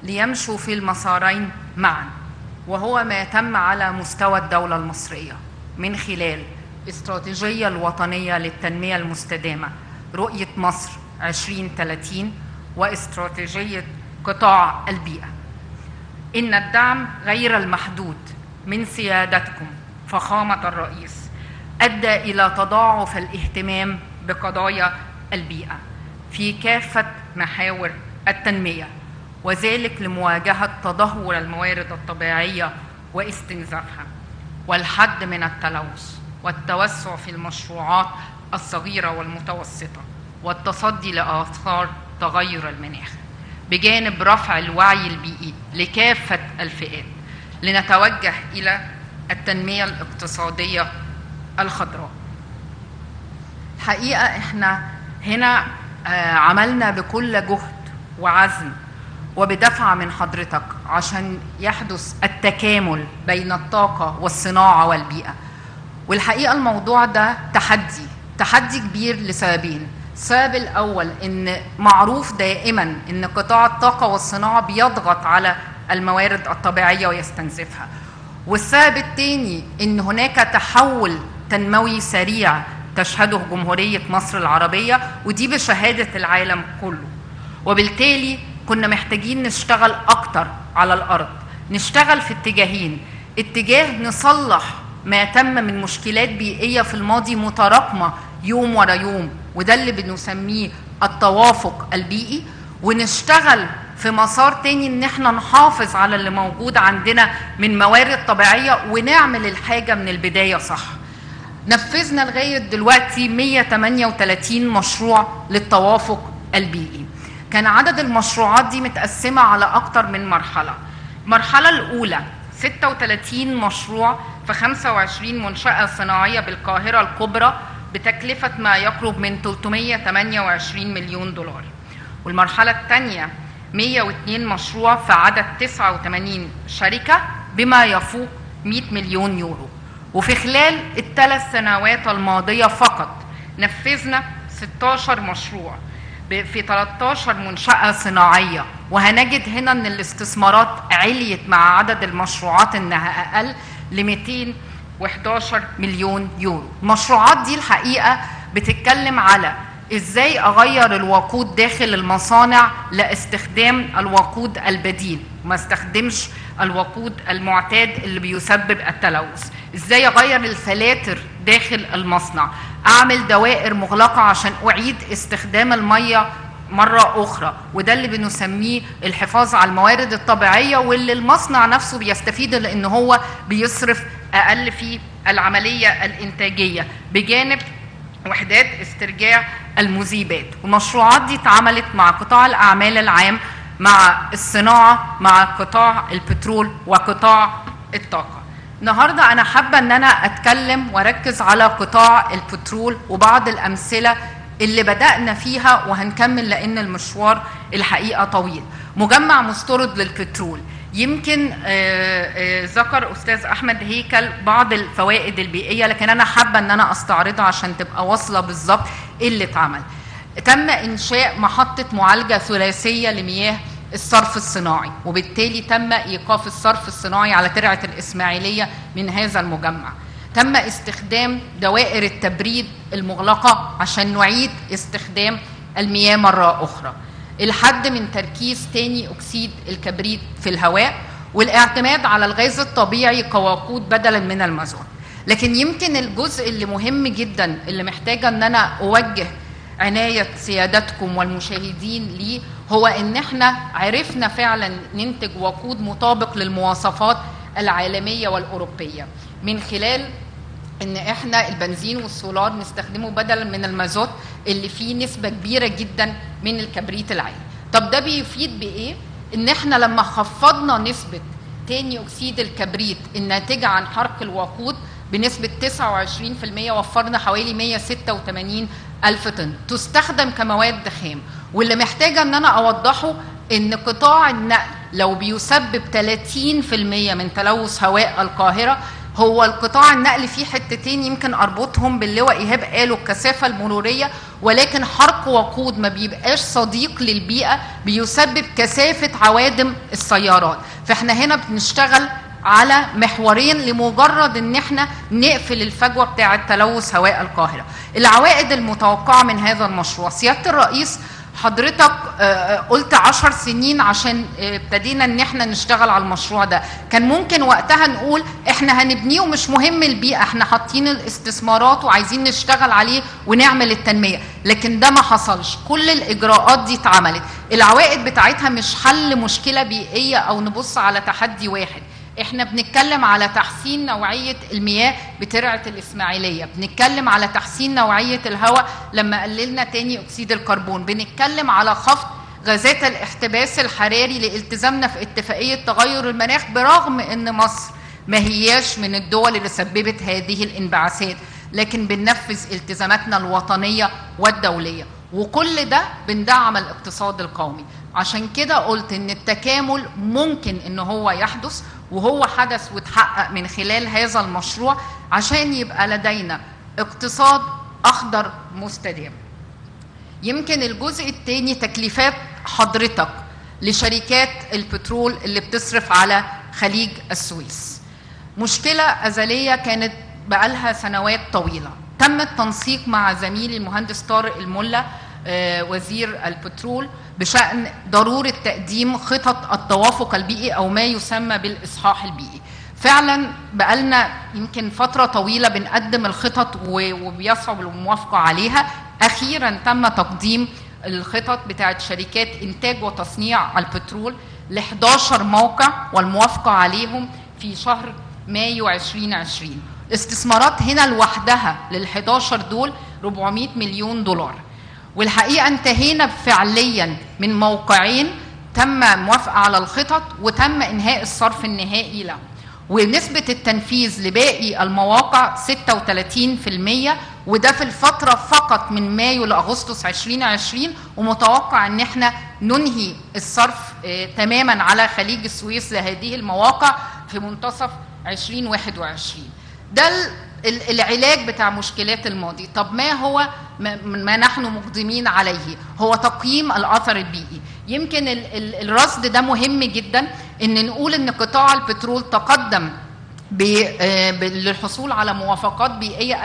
ليمشوا في المسارين معا وهو ما تم على مستوى الدولة المصرية من خلال استراتيجية الوطنية للتنمية المستدامة رؤية مصر 2030 واستراتيجية قطاع البيئة إن الدعم غير المحدود من سيادتكم فخامة الرئيس أدى إلى تضاعف الاهتمام بقضايا البيئة في كافة محاور التنمية وذلك لمواجهة تدهور الموارد الطبيعية واستنزافها والحد من التلوث والتوسع في المشروعات الصغيرة والمتوسطة والتصدي لآثار تغير المناخ بجانب رفع الوعي البيئي لكافة الفئات لنتوجه إلى التنمية الاقتصادية الخضراء الحقيقة احنا هنا آه، عملنا بكل جهد وعزم وبدفعة من حضرتك عشان يحدث التكامل بين الطاقة والصناعة والبيئة والحقيقة الموضوع ده تحدي تحدي كبير لسببين السبب الأول إن معروف دائما إن قطاع الطاقة والصناعة بيضغط على الموارد الطبيعية ويستنزفها والسبب الثاني إن هناك تحول تنموي سريع تشهده جمهورية مصر العربية ودي بشهادة العالم كله وبالتالي كنا محتاجين نشتغل أكتر على الأرض نشتغل في اتجاهين اتجاه نصلح ما تم من مشكلات بيئية في الماضي متراكمة يوم ورا يوم وده اللي بنسميه التوافق البيئي ونشتغل في مسار تاني ان احنا نحافظ على اللي موجود عندنا من موارد طبيعية ونعمل الحاجة من البداية صح نفذنا لغاية دلوقتي 138 مشروع للتوافق البيئي كان عدد المشروعات دي متقسمة على أكتر من مرحلة المرحلة الأولى 36 مشروع في 25 منشأة صناعية بالقاهرة الكبرى بتكلفة ما يقرب من 328 مليون دولار والمرحلة الثانية 102 مشروع في عدد 89 شركة بما يفوق 100 مليون يورو وفي خلال الثلاث سنوات الماضية فقط نفذنا 16 مشروع ب- في 13 منشأة صناعية وهنجد هنا ان الاستثمارات عليت مع عدد المشروعات انها اقل ل 211 مليون يورو المشروعات دي الحقيقة بتتكلم على ازاي اغير الوقود داخل المصانع لاستخدام الوقود البديل ما استخدمش الوقود المعتاد اللي بيسبب التلوث ازاي اغير الفلاتر داخل المصنع اعمل دوائر مغلقه عشان اعيد استخدام الميه مرة أخرى وده اللي بنسميه الحفاظ على الموارد الطبيعية واللي المصنع نفسه بيستفيد لأن هو بيصرف أقل في العملية الإنتاجية بجانب وحدات استرجاع المذيبات والمشروعات دي اتعملت مع قطاع الأعمال العام مع الصناعة مع قطاع البترول وقطاع الطاقة النهاردة أنا حابة أن أنا أتكلم وأركز على قطاع البترول وبعض الأمثلة اللي بدأنا فيها وهنكمل لأن المشوار الحقيقة طويل مجمع مستورد للبترول يمكن آه، آه، ذكر أستاذ أحمد هيكل بعض الفوائد البيئية لكن أنا حابة أن أنا أستعرضها عشان تبقى واصلة بالظبط إيه اللي اتعمل تم إنشاء محطة معالجة ثلاثية لمياه الصرف الصناعي وبالتالي تم إيقاف الصرف الصناعي على ترعة الإسماعيلية من هذا المجمع تم استخدام دوائر التبريد المغلقة عشان نعيد استخدام المياه مرة أخرى الحد من تركيز تاني أكسيد الكبريت في الهواء والاعتماد على الغاز الطبيعي كوقود بدلا من المازوت لكن يمكن الجزء اللي مهم جدا اللي محتاجة ان انا اوجه عناية سيادتكم والمشاهدين ليه هو ان احنا عرفنا فعلا ننتج وقود مطابق للمواصفات العالمية والأوروبية من خلال ان احنا البنزين والسولار نستخدمه بدلا من المازوت اللي فيه نسبة كبيرة جدا من الكبريت العالي طب ده بيفيد بايه ان احنا لما خفضنا نسبة تاني اكسيد الكبريت الناتجة عن حرق الوقود بنسبة 29% وفرنا حوالي 186 ألف طن تستخدم كمواد خام واللي محتاجة ان انا اوضحه ان قطاع النقل لو بيسبب 30% من تلوث هواء القاهرة هو القطاع النقل فيه حتتين يمكن اربطهم باللواء ايهاب قالوا الكثافه المروريه ولكن حرق وقود ما بيبقاش صديق للبيئه بيسبب كثافه عوادم السيارات فاحنا هنا بنشتغل على محورين لمجرد ان احنا نقفل الفجوه بتاعه تلوث هواء القاهره. العوائد المتوقعه من هذا المشروع سياده الرئيس حضرتك آه، قلت عشر سنين عشان آه، ابتدينا ان احنا نشتغل على المشروع ده كان ممكن وقتها نقول احنا هنبنيه ومش مهم البيئة احنا حاطين الاستثمارات وعايزين نشتغل عليه ونعمل التنمية لكن ده ما حصلش كل الاجراءات دي اتعملت العوائد بتاعتها مش حل مشكلة بيئية او نبص على تحدي واحد احنا بنتكلم على تحسين نوعية المياه بترعة الإسماعيلية بنتكلم على تحسين نوعية الهواء لما قللنا تاني أكسيد الكربون بنتكلم على خفض غازات الاحتباس الحراري لالتزامنا في اتفاقية تغير المناخ برغم أن مصر ما هياش من الدول اللي سببت هذه الانبعاثات لكن بننفذ التزاماتنا الوطنية والدولية وكل ده بندعم الاقتصاد القومي عشان كده قلت ان التكامل ممكن ان هو يحدث وهو حدث وتحقق من خلال هذا المشروع عشان يبقى لدينا اقتصاد اخضر مستدام يمكن الجزء الثاني تكليفات حضرتك لشركات البترول اللي بتصرف على خليج السويس مشكلة أزلية كانت بقالها سنوات طويلة تم التنسيق مع زميلي المهندس طارق الملا آه، وزير البترول بشأن ضرورة تقديم خطط التوافق البيئي أو ما يسمى بالإصحاح البيئي فعلا بقالنا يمكن فترة طويلة بنقدم الخطط و- وبيصعب الموافقة عليها أخيرا تم تقديم الخطط بتاعت شركات إنتاج وتصنيع البترول ل 11 موقع والموافقة عليهم في شهر مايو 2020 الاستثمارات هنا لوحدها لل 11 دول 400 مليون دولار والحقيقه انتهينا فعليا من موقعين تم موافقه على الخطط وتم انهاء الصرف النهائي له ونسبة التنفيذ لباقي المواقع 36% وده في الفترة فقط من مايو لأغسطس 2020 ومتوقع ان احنا ننهي الصرف آه، تماما على خليج السويس لهذه المواقع في منتصف 2021 ده ال- ال- العلاج بتاع مشكلات الماضي طب ما هو ما, ما نحن مقدمين عليه هو تقييم الاثر البيئي يمكن ال- ال- الرصد ده مهم جدا ان نقول ان قطاع البترول تقدم ب- آه، ب- للحصول على موافقات بيئيه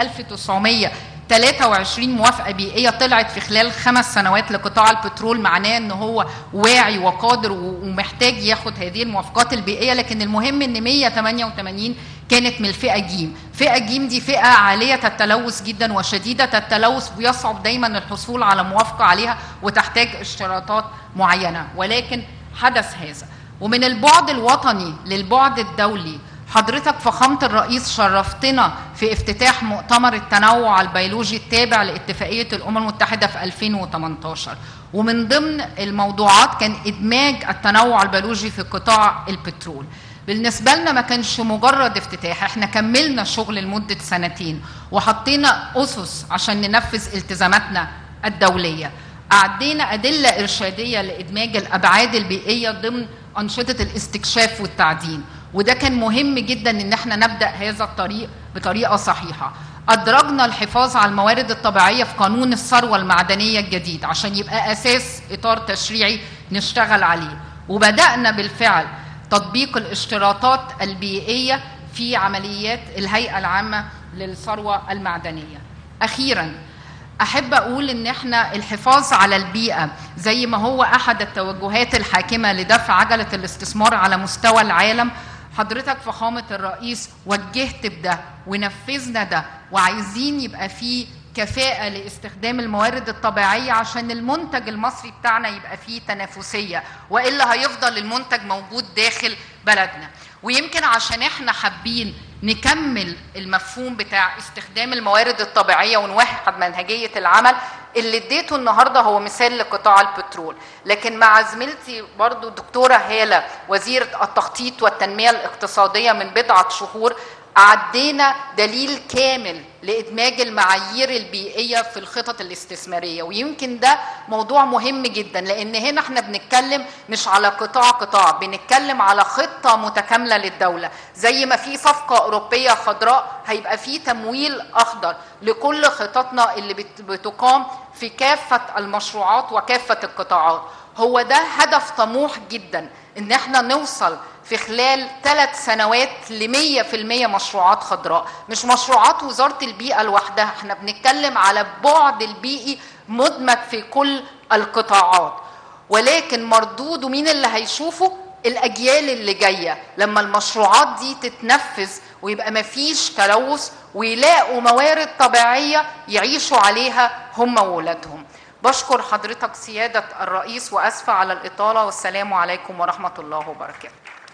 1923 موافقه بيئيه طلعت في خلال خمس سنوات لقطاع البترول معناه ان هو واعي وقادر و- ومحتاج ياخد هذه الموافقات البيئيه لكن المهم ان 188 كانت من الفئه جيم فئه جيم دي فئه عاليه التلوث جدا وشديده التلوث بيصعب دايما الحصول على موافقه عليها وتحتاج اشتراطات معينه ولكن حدث هذا ومن البعد الوطني للبعد الدولي حضرتك فخامة الرئيس شرفتنا في افتتاح مؤتمر التنوع البيولوجي التابع لاتفاقية الأمم المتحدة في 2018 ومن ضمن الموضوعات كان إدماج التنوع البيولوجي في قطاع البترول بالنسبة لنا ما كانش مجرد افتتاح احنا كملنا شغل لمدة سنتين وحطينا أسس عشان ننفذ التزاماتنا الدولية أعدينا أدلة إرشادية لإدماج الأبعاد البيئية ضمن أنشطة الاستكشاف والتعدين وده كان مهم جدا ان احنا نبدا هذا الطريق بطريقه صحيحه ادرجنا الحفاظ على الموارد الطبيعيه في قانون الثروه المعدنيه الجديد عشان يبقى اساس اطار تشريعي نشتغل عليه وبدانا بالفعل تطبيق الاشتراطات البيئيه في عمليات الهيئه العامه للثروه المعدنيه اخيرا احب اقول ان احنا الحفاظ على البيئه زي ما هو احد التوجهات الحاكمه لدفع عجله الاستثمار على مستوى العالم حضرتك فخامه الرئيس وجهت بده ونفذنا ده وعايزين يبقى فيه كفاءة لاستخدام الموارد الطبيعية عشان المنتج المصري بتاعنا يبقى فيه تنافسية وإلا هيفضل المنتج موجود داخل بلدنا ويمكن عشان احنا حابين نكمل المفهوم بتاع استخدام الموارد الطبيعية ونوحد منهجية العمل اللي اديته النهاردة هو مثال لقطاع البترول لكن مع زميلتي برضو دكتورة هالة وزيرة التخطيط والتنمية الاقتصادية من بضعة شهور أعدينا دليل كامل لإدماج المعايير البيئية في الخطط الاستثمارية ويمكن ده موضوع مهم جدا لأن هنا احنا بنتكلم مش على قطاع قطاع بنتكلم على خطة متكاملة للدولة زي ما في صفقة أوروبية خضراء هيبقى في تمويل أخضر لكل خططنا اللي بت- بتقام في كافة المشروعات وكافة القطاعات هو ده هدف طموح جدا ان احنا نوصل في خلال ثلاث سنوات ل 100% مشروعات خضراء مش مشروعات وزارة البيئة لوحدها احنا بنتكلم على بعد البيئي مدمج في كل القطاعات ولكن مردوده مين اللي هيشوفه الأجيال اللي جاية لما المشروعات دي تتنفذ ويبقى مفيش تلوث ويلاقوا موارد طبيعية يعيشوا عليها هم وولادهم بشكر حضرتك سيادة الرئيس وأسفة على الإطالة والسلام عليكم ورحمة الله وبركاته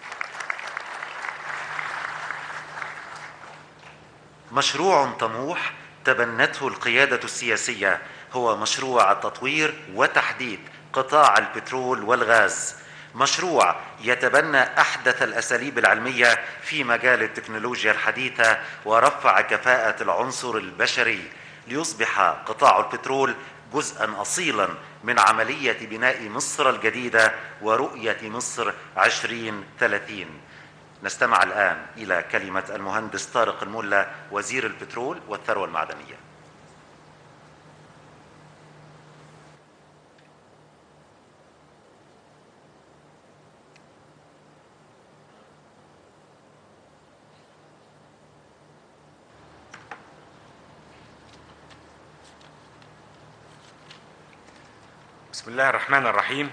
مشروع طموح تبنته القيادة السياسية هو مشروع تطوير وتحديث قطاع البترول والغاز مشروع يتبنى أحدث الأساليب العلمية في مجال التكنولوجيا الحديثة ورفع كفاءة العنصر البشري ليصبح قطاع البترول جزءا أصيلا من عملية بناء مصر الجديدة ورؤية مصر 2030 نستمع الآن إلى كلمة المهندس طارق الملا وزير البترول والثروة المعدنية بسم الله الرحمن الرحيم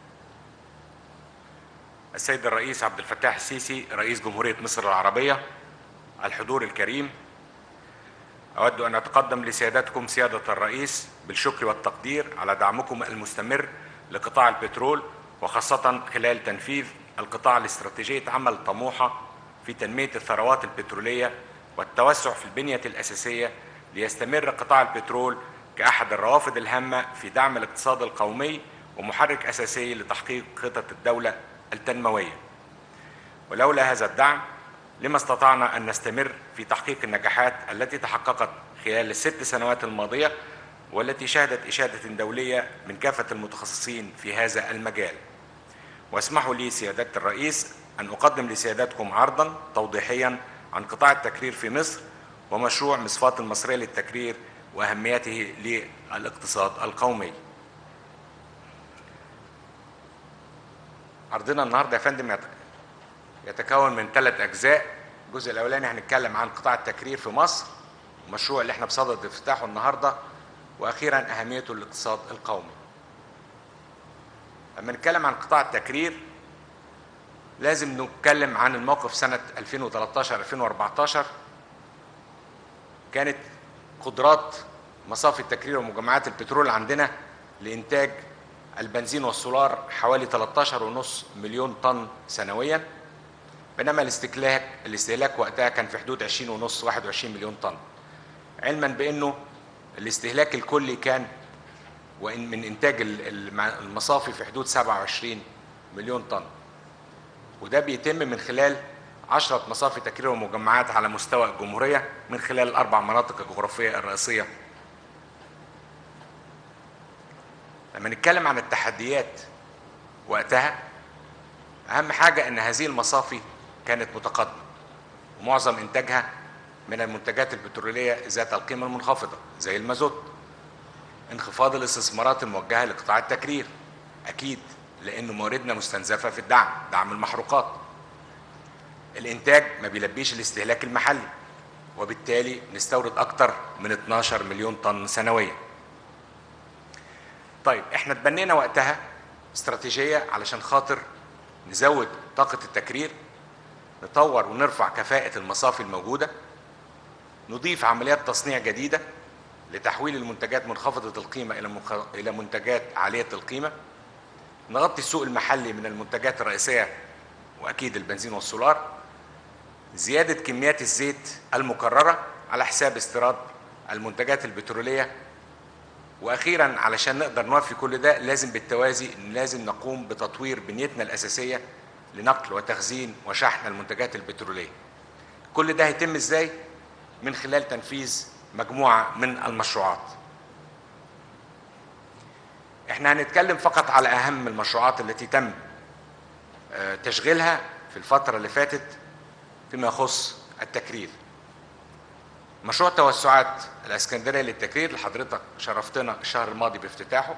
السيد الرئيس عبد الفتاح السيسي رئيس جمهورية مصر العربية الحضور الكريم أود أن أتقدم لسيادتكم سيادة الرئيس بالشكر والتقدير على دعمكم المستمر لقطاع البترول وخاصة خلال تنفيذ القطاع الاستراتيجية عمل طموحة في تنمية الثروات البترولية والتوسع في البنية الأساسية ليستمر قطاع البترول كأحد الروافد الهامة في دعم الاقتصاد القومي ومحرك أساسي لتحقيق خطط الدولة التنموية ولولا هذا الدعم لما استطعنا أن نستمر في تحقيق النجاحات التي تحققت خلال الست سنوات الماضية والتي شهدت إشادة دولية من كافة المتخصصين في هذا المجال واسمحوا لي سيادة الرئيس أن أقدم لسيادتكم عرضا توضيحيا عن قطاع التكرير في مصر ومشروع مصفاة المصرية للتكرير وأهميته للاقتصاد القومي عرضنا النهارده يا فندم يت- يتكون من ثلاث أجزاء الجزء الأولاني هنتكلم عن قطاع التكرير في مصر المشروع اللي احنا بصدد افتتاحه النهارده وأخيرا أهميته للاقتصاد القومي لما نتكلم عن قطاع التكرير لازم نتكلم عن الموقف سنة 2013 2014 كانت قدرات مصافي التكرير ومجمعات البترول عندنا لإنتاج البنزين والسولار حوالي 13.5 مليون طن سنويا بينما الاستهلاك الاستهلاك وقتها كان في حدود 20.5 21 مليون طن علما بانه الاستهلاك الكلي كان وإن من انتاج ال- الم- المصافي في حدود 27 مليون طن وده بيتم من خلال عشرة مصافي تكرير ومجمعات على مستوى الجمهورية من خلال الأربع مناطق الجغرافية الرئيسية لما نتكلم عن التحديات وقتها أهم حاجة أن هذه المصافي كانت متقدمة ومعظم إنتاجها من المنتجات البترولية ذات القيمة المنخفضة زي المازوت انخفاض الاستثمارات الموجهة لقطاع التكرير أكيد لأن مواردنا مستنزفة في الدعم دعم المحروقات الإنتاج ما بيلبيش الاستهلاك المحلي وبالتالي نستورد أكتر من 12 مليون طن سنويا طيب احنا اتبنينا وقتها استراتيجية علشان خاطر نزود طاقة التكرير نطور ونرفع كفاءة المصافي الموجودة نضيف عمليات تصنيع جديدة لتحويل المنتجات منخفضة القيمة إلى مخ... إلى منتجات عالية القيمة نغطي السوق المحلي من المنتجات الرئيسية وأكيد البنزين والسولار زيادة كميات الزيت المكررة على حساب استيراد المنتجات البترولية واخيرا علشان نقدر نوفي كل ده لازم بالتوازي إن لازم نقوم بتطوير بنيتنا الاساسيه لنقل وتخزين وشحن المنتجات البتروليه كل ده هيتم ازاي من خلال تنفيذ مجموعه من المشروعات احنا هنتكلم فقط على اهم المشروعات التي تم آه، تشغيلها في الفتره اللي فاتت فيما يخص التكرير مشروع توسعات الاسكندريه للتكرير اللي حضرتك شرفتنا الشهر الماضي بافتتاحه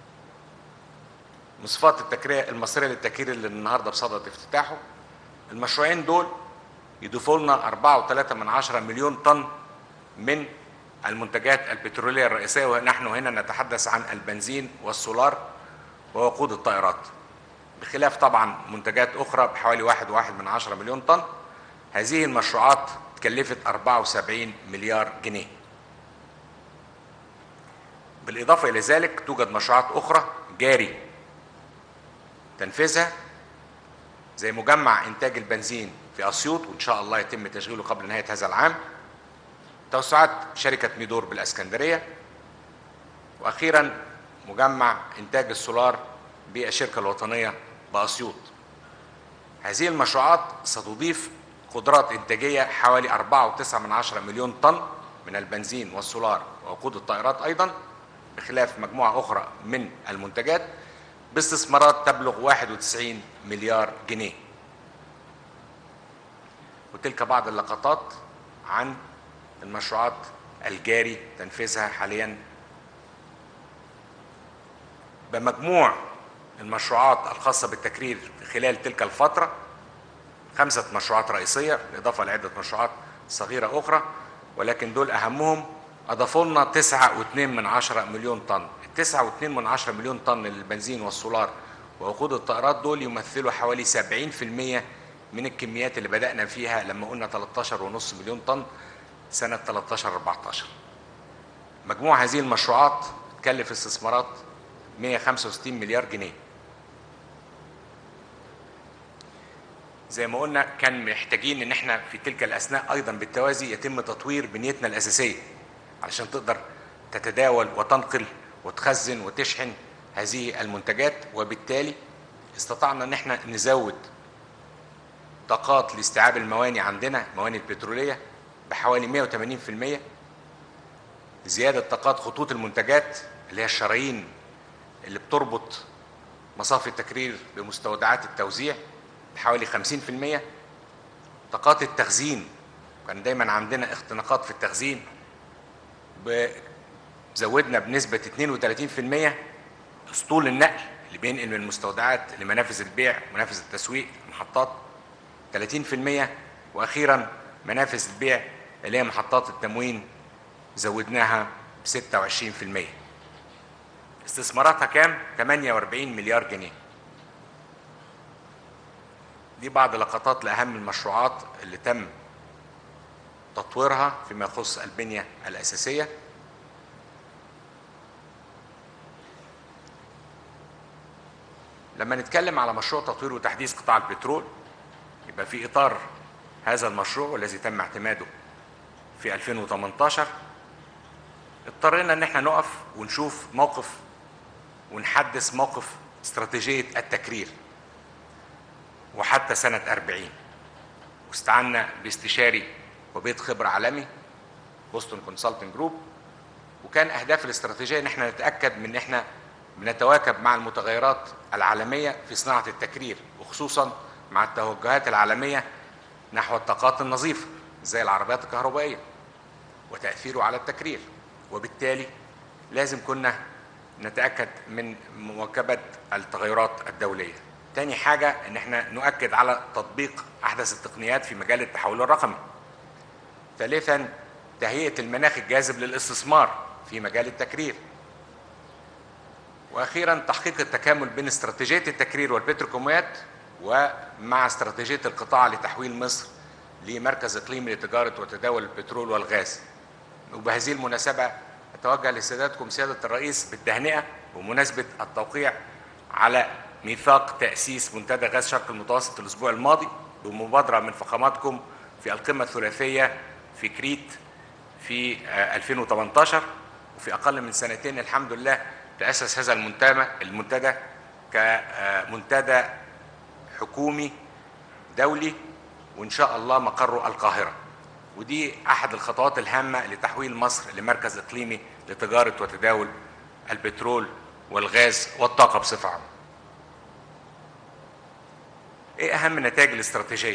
مصفات التكرير المصريه للتكرير اللي النهارده بصدد افتتاحه المشروعين دول يضيفوا لنا 4.3 من عشرة مليون طن من المنتجات البترولية الرئيسية ونحن هنا نتحدث عن البنزين والسولار ووقود الطائرات بخلاف طبعا منتجات أخرى بحوالي واحد واحد من عشرة مليون طن هذه المشروعات تكلفت 74 مليار جنيه بالإضافة إلى ذلك توجد مشروعات أخرى جاري تنفيذها زي مجمع إنتاج البنزين في أسيوط وإن شاء الله يتم تشغيله قبل نهاية هذا العام توسعات شركة ميدور بالإسكندرية وأخيرا مجمع إنتاج السولار بالشركة الوطنية بأسيوط هذه المشروعات ستضيف قدرات إنتاجية حوالي 4.9 من عشرة مليون طن من البنزين والسولار ووقود الطائرات أيضا بخلاف مجموعة أخرى من المنتجات باستثمارات تبلغ 91 مليار جنيه وتلك بعض اللقطات عن المشروعات الجاري تنفيذها حاليا بمجموع المشروعات الخاصة بالتكرير في خلال تلك الفترة خمسة مشروعات رئيسية بالإضافة لعدة مشروعات صغيرة أخرى ولكن دول أهمهم أضافوا لنا تسعة واتنين من عشرة مليون طن التسعة واتنين من عشرة مليون طن للبنزين والسولار ووقود الطائرات دول يمثلوا حوالي سبعين في المية من الكميات اللي بدأنا فيها لما قلنا 13 ونص مليون طن سنة 13 14 مجموع هذه المشروعات تكلف استثمارات 165 مليار جنيه زي ما قلنا كان محتاجين ان احنا في تلك الاثناء ايضا بالتوازي يتم تطوير بنيتنا الاساسيه علشان تقدر تتداول وتنقل وتخزن وتشحن هذه المنتجات وبالتالي استطعنا ان احنا نزود طاقات لاستيعاب المواني عندنا المواني البتروليه بحوالي 180% زياده طاقات خطوط المنتجات اللي هي الشرايين اللي بتربط مصافي التكرير بمستودعات التوزيع بحوالي 50% طاقات التخزين كان دايما عندنا اختناقات في التخزين زودنا بنسبة 32% اسطول النقل اللي بينقل من المستودعات لمنافذ البيع منافذ التسويق محطات 30% واخيرا منافذ البيع اللي هي محطات التموين زودناها ب 26% استثماراتها كام 48 مليار جنيه دي بعض لقطات لأهم المشروعات اللي تم تطويرها فيما يخص البنية الأساسية لما نتكلم على مشروع تطوير وتحديث قطاع البترول يبقى في إطار هذا المشروع والذي تم اعتماده في 2018 اضطرينا ان احنا نقف ونشوف موقف ونحدث موقف استراتيجية التكرير وحتى سنة 40 واستعنا باستشاري وبيت خبرة عالمي بوستون كونسلتنج جروب وكان أهداف الاستراتيجية إن احنا نتأكد من إن احنا بنتواكب مع المتغيرات العالمية في صناعة التكرير وخصوصا مع التوجهات العالمية نحو الطاقات النظيفة زي العربيات الكهربائية وتأثيره على التكرير وبالتالي لازم كنا نتأكد من مواكبة التغيرات الدولية تاني حاجة ان احنا نؤكد على تطبيق احدث التقنيات في مجال التحول الرقمي ثالثا تهيئة المناخ الجاذب للاستثمار في مجال التكرير واخيرا تحقيق التكامل بين استراتيجية التكرير والبتروكيماويات ومع استراتيجية القطاع لتحويل مصر لمركز اقليمي لتجارة وتداول البترول والغاز وبهذه المناسبة أتوجه لسيادتكم سيادة الرئيس بالتهنئة بمناسبة التوقيع على ميثاق تأسيس منتدى غاز شرق المتوسط الأسبوع الماضي بمبادرة من فخاماتكم في القمة الثلاثية في كريت في 2018 وفي أقل من سنتين الحمد لله تأسس هذا المنتدى المنتدى كمنتدى حكومي دولي وإن شاء الله مقره القاهرة ودي احد الخطوات الهامه لتحويل مصر لمركز اقليمي لتجاره وتداول البترول والغاز والطاقه بصفه عامه. ايه اهم النتائج الاستراتيجيه؟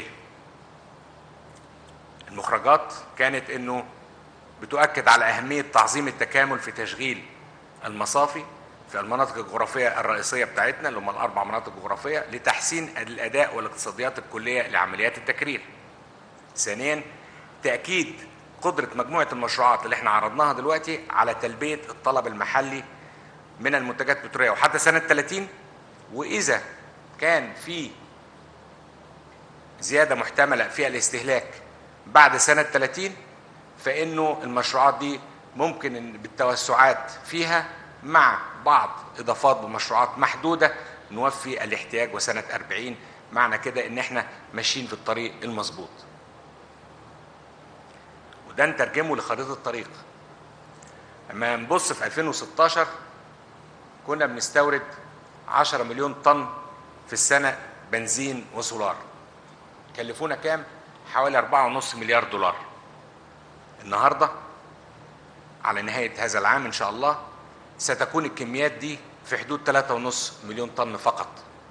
المخرجات كانت انه بتؤكد على اهميه تعظيم التكامل في تشغيل المصافي في المناطق الجغرافيه الرئيسيه بتاعتنا اللي هم الاربع مناطق جغرافيه لتحسين الاداء والاقتصاديات الكليه لعمليات التكرير. ثانيا تاكيد قدره مجموعه المشروعات اللي احنا عرضناها دلوقتي على تلبيه الطلب المحلي من المنتجات البتروليه وحتى سنه 30 واذا كان في زياده محتمله في الاستهلاك بعد سنه 30 فانه المشروعات دي ممكن إن بالتوسعات فيها مع بعض اضافات بمشروعات محدوده نوفي الاحتياج وسنه 40 معنى كده ان احنا ماشيين في الطريق المظبوط وده نترجمه لخريطه الطريق اما نبص في 2016 كنا بنستورد 10 مليون طن في السنه بنزين وسولار كلفونا كام حوالي 4.5 مليار دولار النهارده على نهايه هذا العام ان شاء الله ستكون الكميات دي في حدود 3.5 مليون طن فقط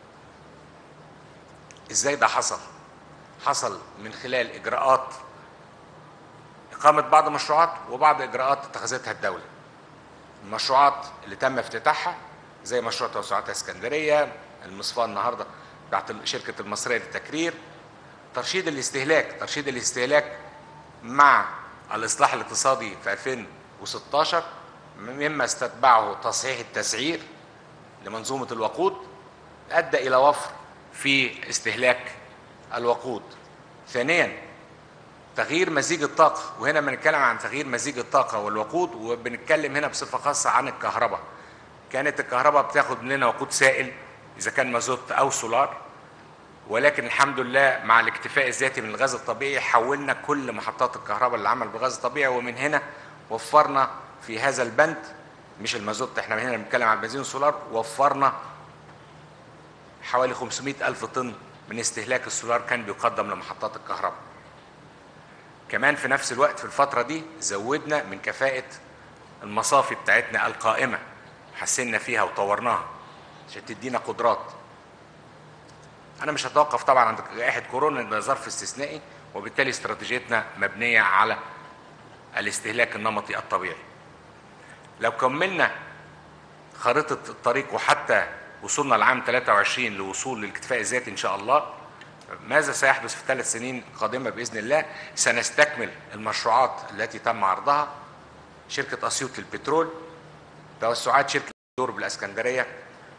ازاي ده حصل حصل من خلال اجراءات اقامه بعض المشروعات وبعض اجراءات اتخذتها الدوله المشروعات اللي تم افتتاحها زي مشروع توسعات اسكندريه المصفاه النهارده بتاعت شركه المصريه للتكرير ترشيد الاستهلاك ترشيد الاستهلاك مع الاصلاح الاقتصادي في 2016 مما استتبعه تصحيح التسعير لمنظومه الوقود ادى الى وفر في استهلاك الوقود ثانيا تغيير مزيج الطاقه وهنا بنتكلم عن تغيير مزيج الطاقه والوقود وبنتكلم هنا بصفه خاصه عن الكهرباء كانت الكهرباء بتاخد مننا وقود سائل اذا كان مازوت او سولار ولكن الحمد لله مع الاكتفاء الذاتي من الغاز الطبيعي حولنا كل محطات الكهرباء للعمل بالغاز الطبيعي ومن هنا وفرنا في هذا البند مش المازوت احنا هنا بنتكلم عن البنزين والسولار وفرنا حوالي 500 ألف طن من استهلاك السولار كان بيقدم لمحطات الكهرباء كمان في نفس الوقت في الفترة دي زودنا من كفاءة المصافي بتاعتنا القائمة حسنا فيها وطورناها عشان تدينا قدرات انا مش هتوقف طبعا عند جائحه كورونا ده ظرف استثنائي وبالتالي استراتيجيتنا مبنيه على الاستهلاك النمطي الطبيعي لو كملنا خريطه الطريق وحتى وصلنا لعام 23 لوصول للاكتفاء الذاتي ان شاء الله ماذا سيحدث في ثلاث سنين قادمه باذن الله سنستكمل المشروعات التي تم عرضها شركه اسيوط للبترول توسعات شركه دور بالاسكندريه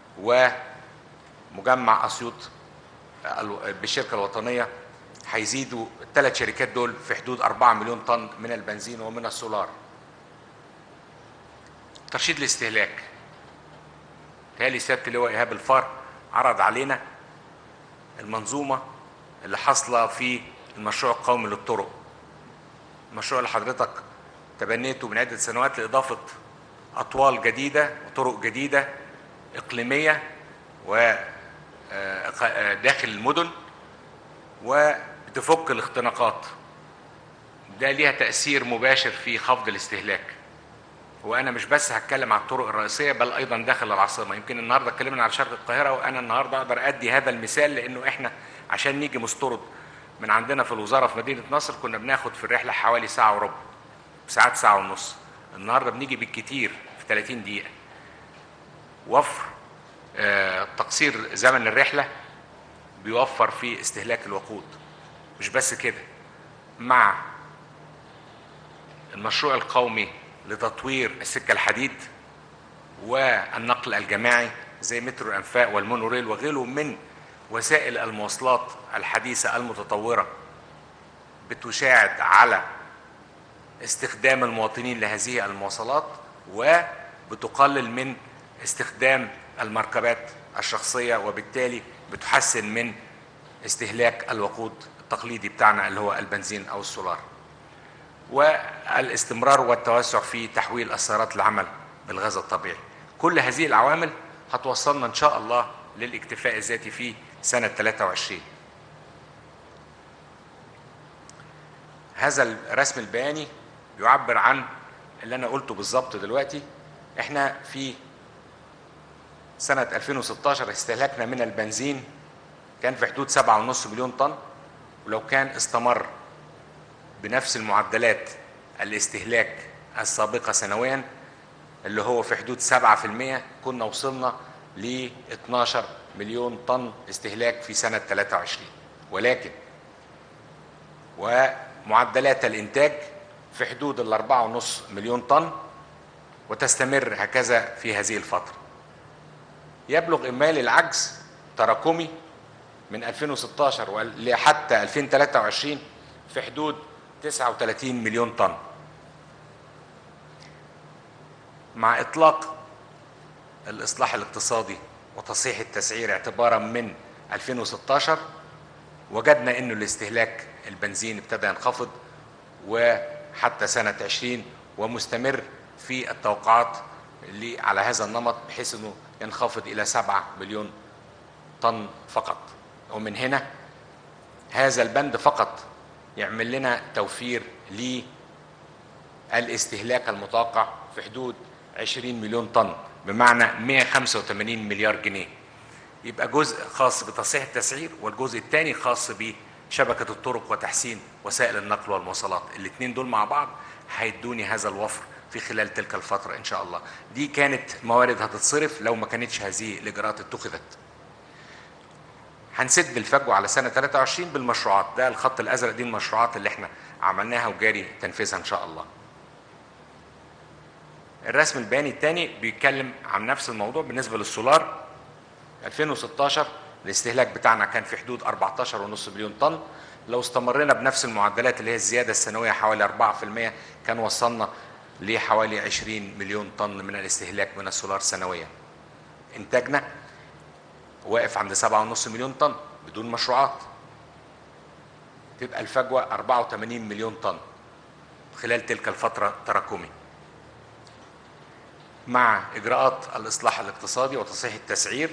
ومجمع اسيوط بالشركه الوطنيه هيزيدوا الثلاث شركات دول في حدود 4 مليون طن من البنزين ومن السولار. ترشيد الاستهلاك. تالي سياده اللواء ايهاب الفار عرض علينا المنظومه اللي حاصله في المشروع القومي للطرق. المشروع اللي حضرتك تبنيته من عده سنوات لاضافه اطوال جديده وطرق جديده اقليميه و داخل المدن وبتفك الاختناقات ده ليها تأثير مباشر في خفض الاستهلاك وأنا مش بس هتكلم على الطرق الرئيسية بل أيضا داخل العاصمة يمكن النهاردة اتكلمنا على شرق القاهرة وأنا النهاردة أقدر أدي هذا المثال لأنه إحنا عشان نيجي مستورد من عندنا في الوزارة في مدينة نصر كنا بناخد في الرحلة حوالي ساعة وربع ساعات ساعة ونص النهاردة بنيجي بالكتير في 30 دقيقة وفر تقصير زمن الرحله بيوفر في استهلاك الوقود مش بس كده مع المشروع القومي لتطوير السكه الحديد والنقل الجماعي زي مترو الانفاق والمونوريل وغيره من وسائل المواصلات الحديثه المتطوره بتساعد على استخدام المواطنين لهذه المواصلات وبتقلل من استخدام المركبات الشخصية وبالتالي بتحسن من استهلاك الوقود التقليدي بتاعنا اللي هو البنزين أو السولار والاستمرار والتوسع في تحويل السيارات العمل بالغاز الطبيعي كل هذه العوامل هتوصلنا إن شاء الله للاكتفاء الذاتي في سنة 23 هذا الرسم البياني يعبر عن اللي انا قلته بالظبط دلوقتي احنا في سنة 2016 استهلاكنا من البنزين كان في حدود 7.5 مليون طن ولو كان استمر بنفس المعدلات الاستهلاك السابقة سنويا اللي هو في حدود 7% كنا وصلنا ل 12 مليون طن استهلاك في سنة 23 ولكن ومعدلات الإنتاج في حدود ال 4.5 مليون طن وتستمر هكذا في هذه الفترة يبلغ إجمالي العجز تراكمي من 2016 لحتى 2023 في حدود 39 مليون طن مع إطلاق الإصلاح الاقتصادي وتصحيح التسعير اعتبارا من 2016 وجدنا انه الاستهلاك البنزين ابتدى ينخفض وحتى سنة 20 ومستمر في التوقعات اللي على هذا النمط بحيث انه ينخفض الى 7 مليون طن فقط ومن هنا هذا البند فقط يعمل لنا توفير للاستهلاك المتوقع في حدود 20 مليون طن بمعنى 185 مليار جنيه يبقى جزء خاص بتصحيح التسعير والجزء الثاني خاص بشبكة الطرق وتحسين وسائل النقل والمواصلات الاثنين دول مع بعض هيدوني هذا الوفر في خلال تلك الفترة إن شاء الله دي كانت موارد هتتصرف لو ما كانتش هذه الإجراءات اتخذت هنسد الفجوة على سنة 23 بالمشروعات ده الخط الأزرق دي المشروعات اللي احنا عملناها وجاري تنفيذها إن شاء الله الرسم البياني الثاني بيتكلم عن نفس الموضوع بالنسبة للسولار 2016 الاستهلاك بتاعنا كان في حدود 14.5 مليون طن لو استمرينا بنفس المعدلات اللي هي الزيادة السنوية حوالي 4% كان وصلنا لحوالي 20 مليون طن من الاستهلاك من السولار سنويا انتاجنا واقف عند 7.5 مليون طن بدون مشروعات تبقى الفجوة 84 مليون طن خلال تلك الفترة تراكمي مع إجراءات الإصلاح الاقتصادي وتصحيح التسعير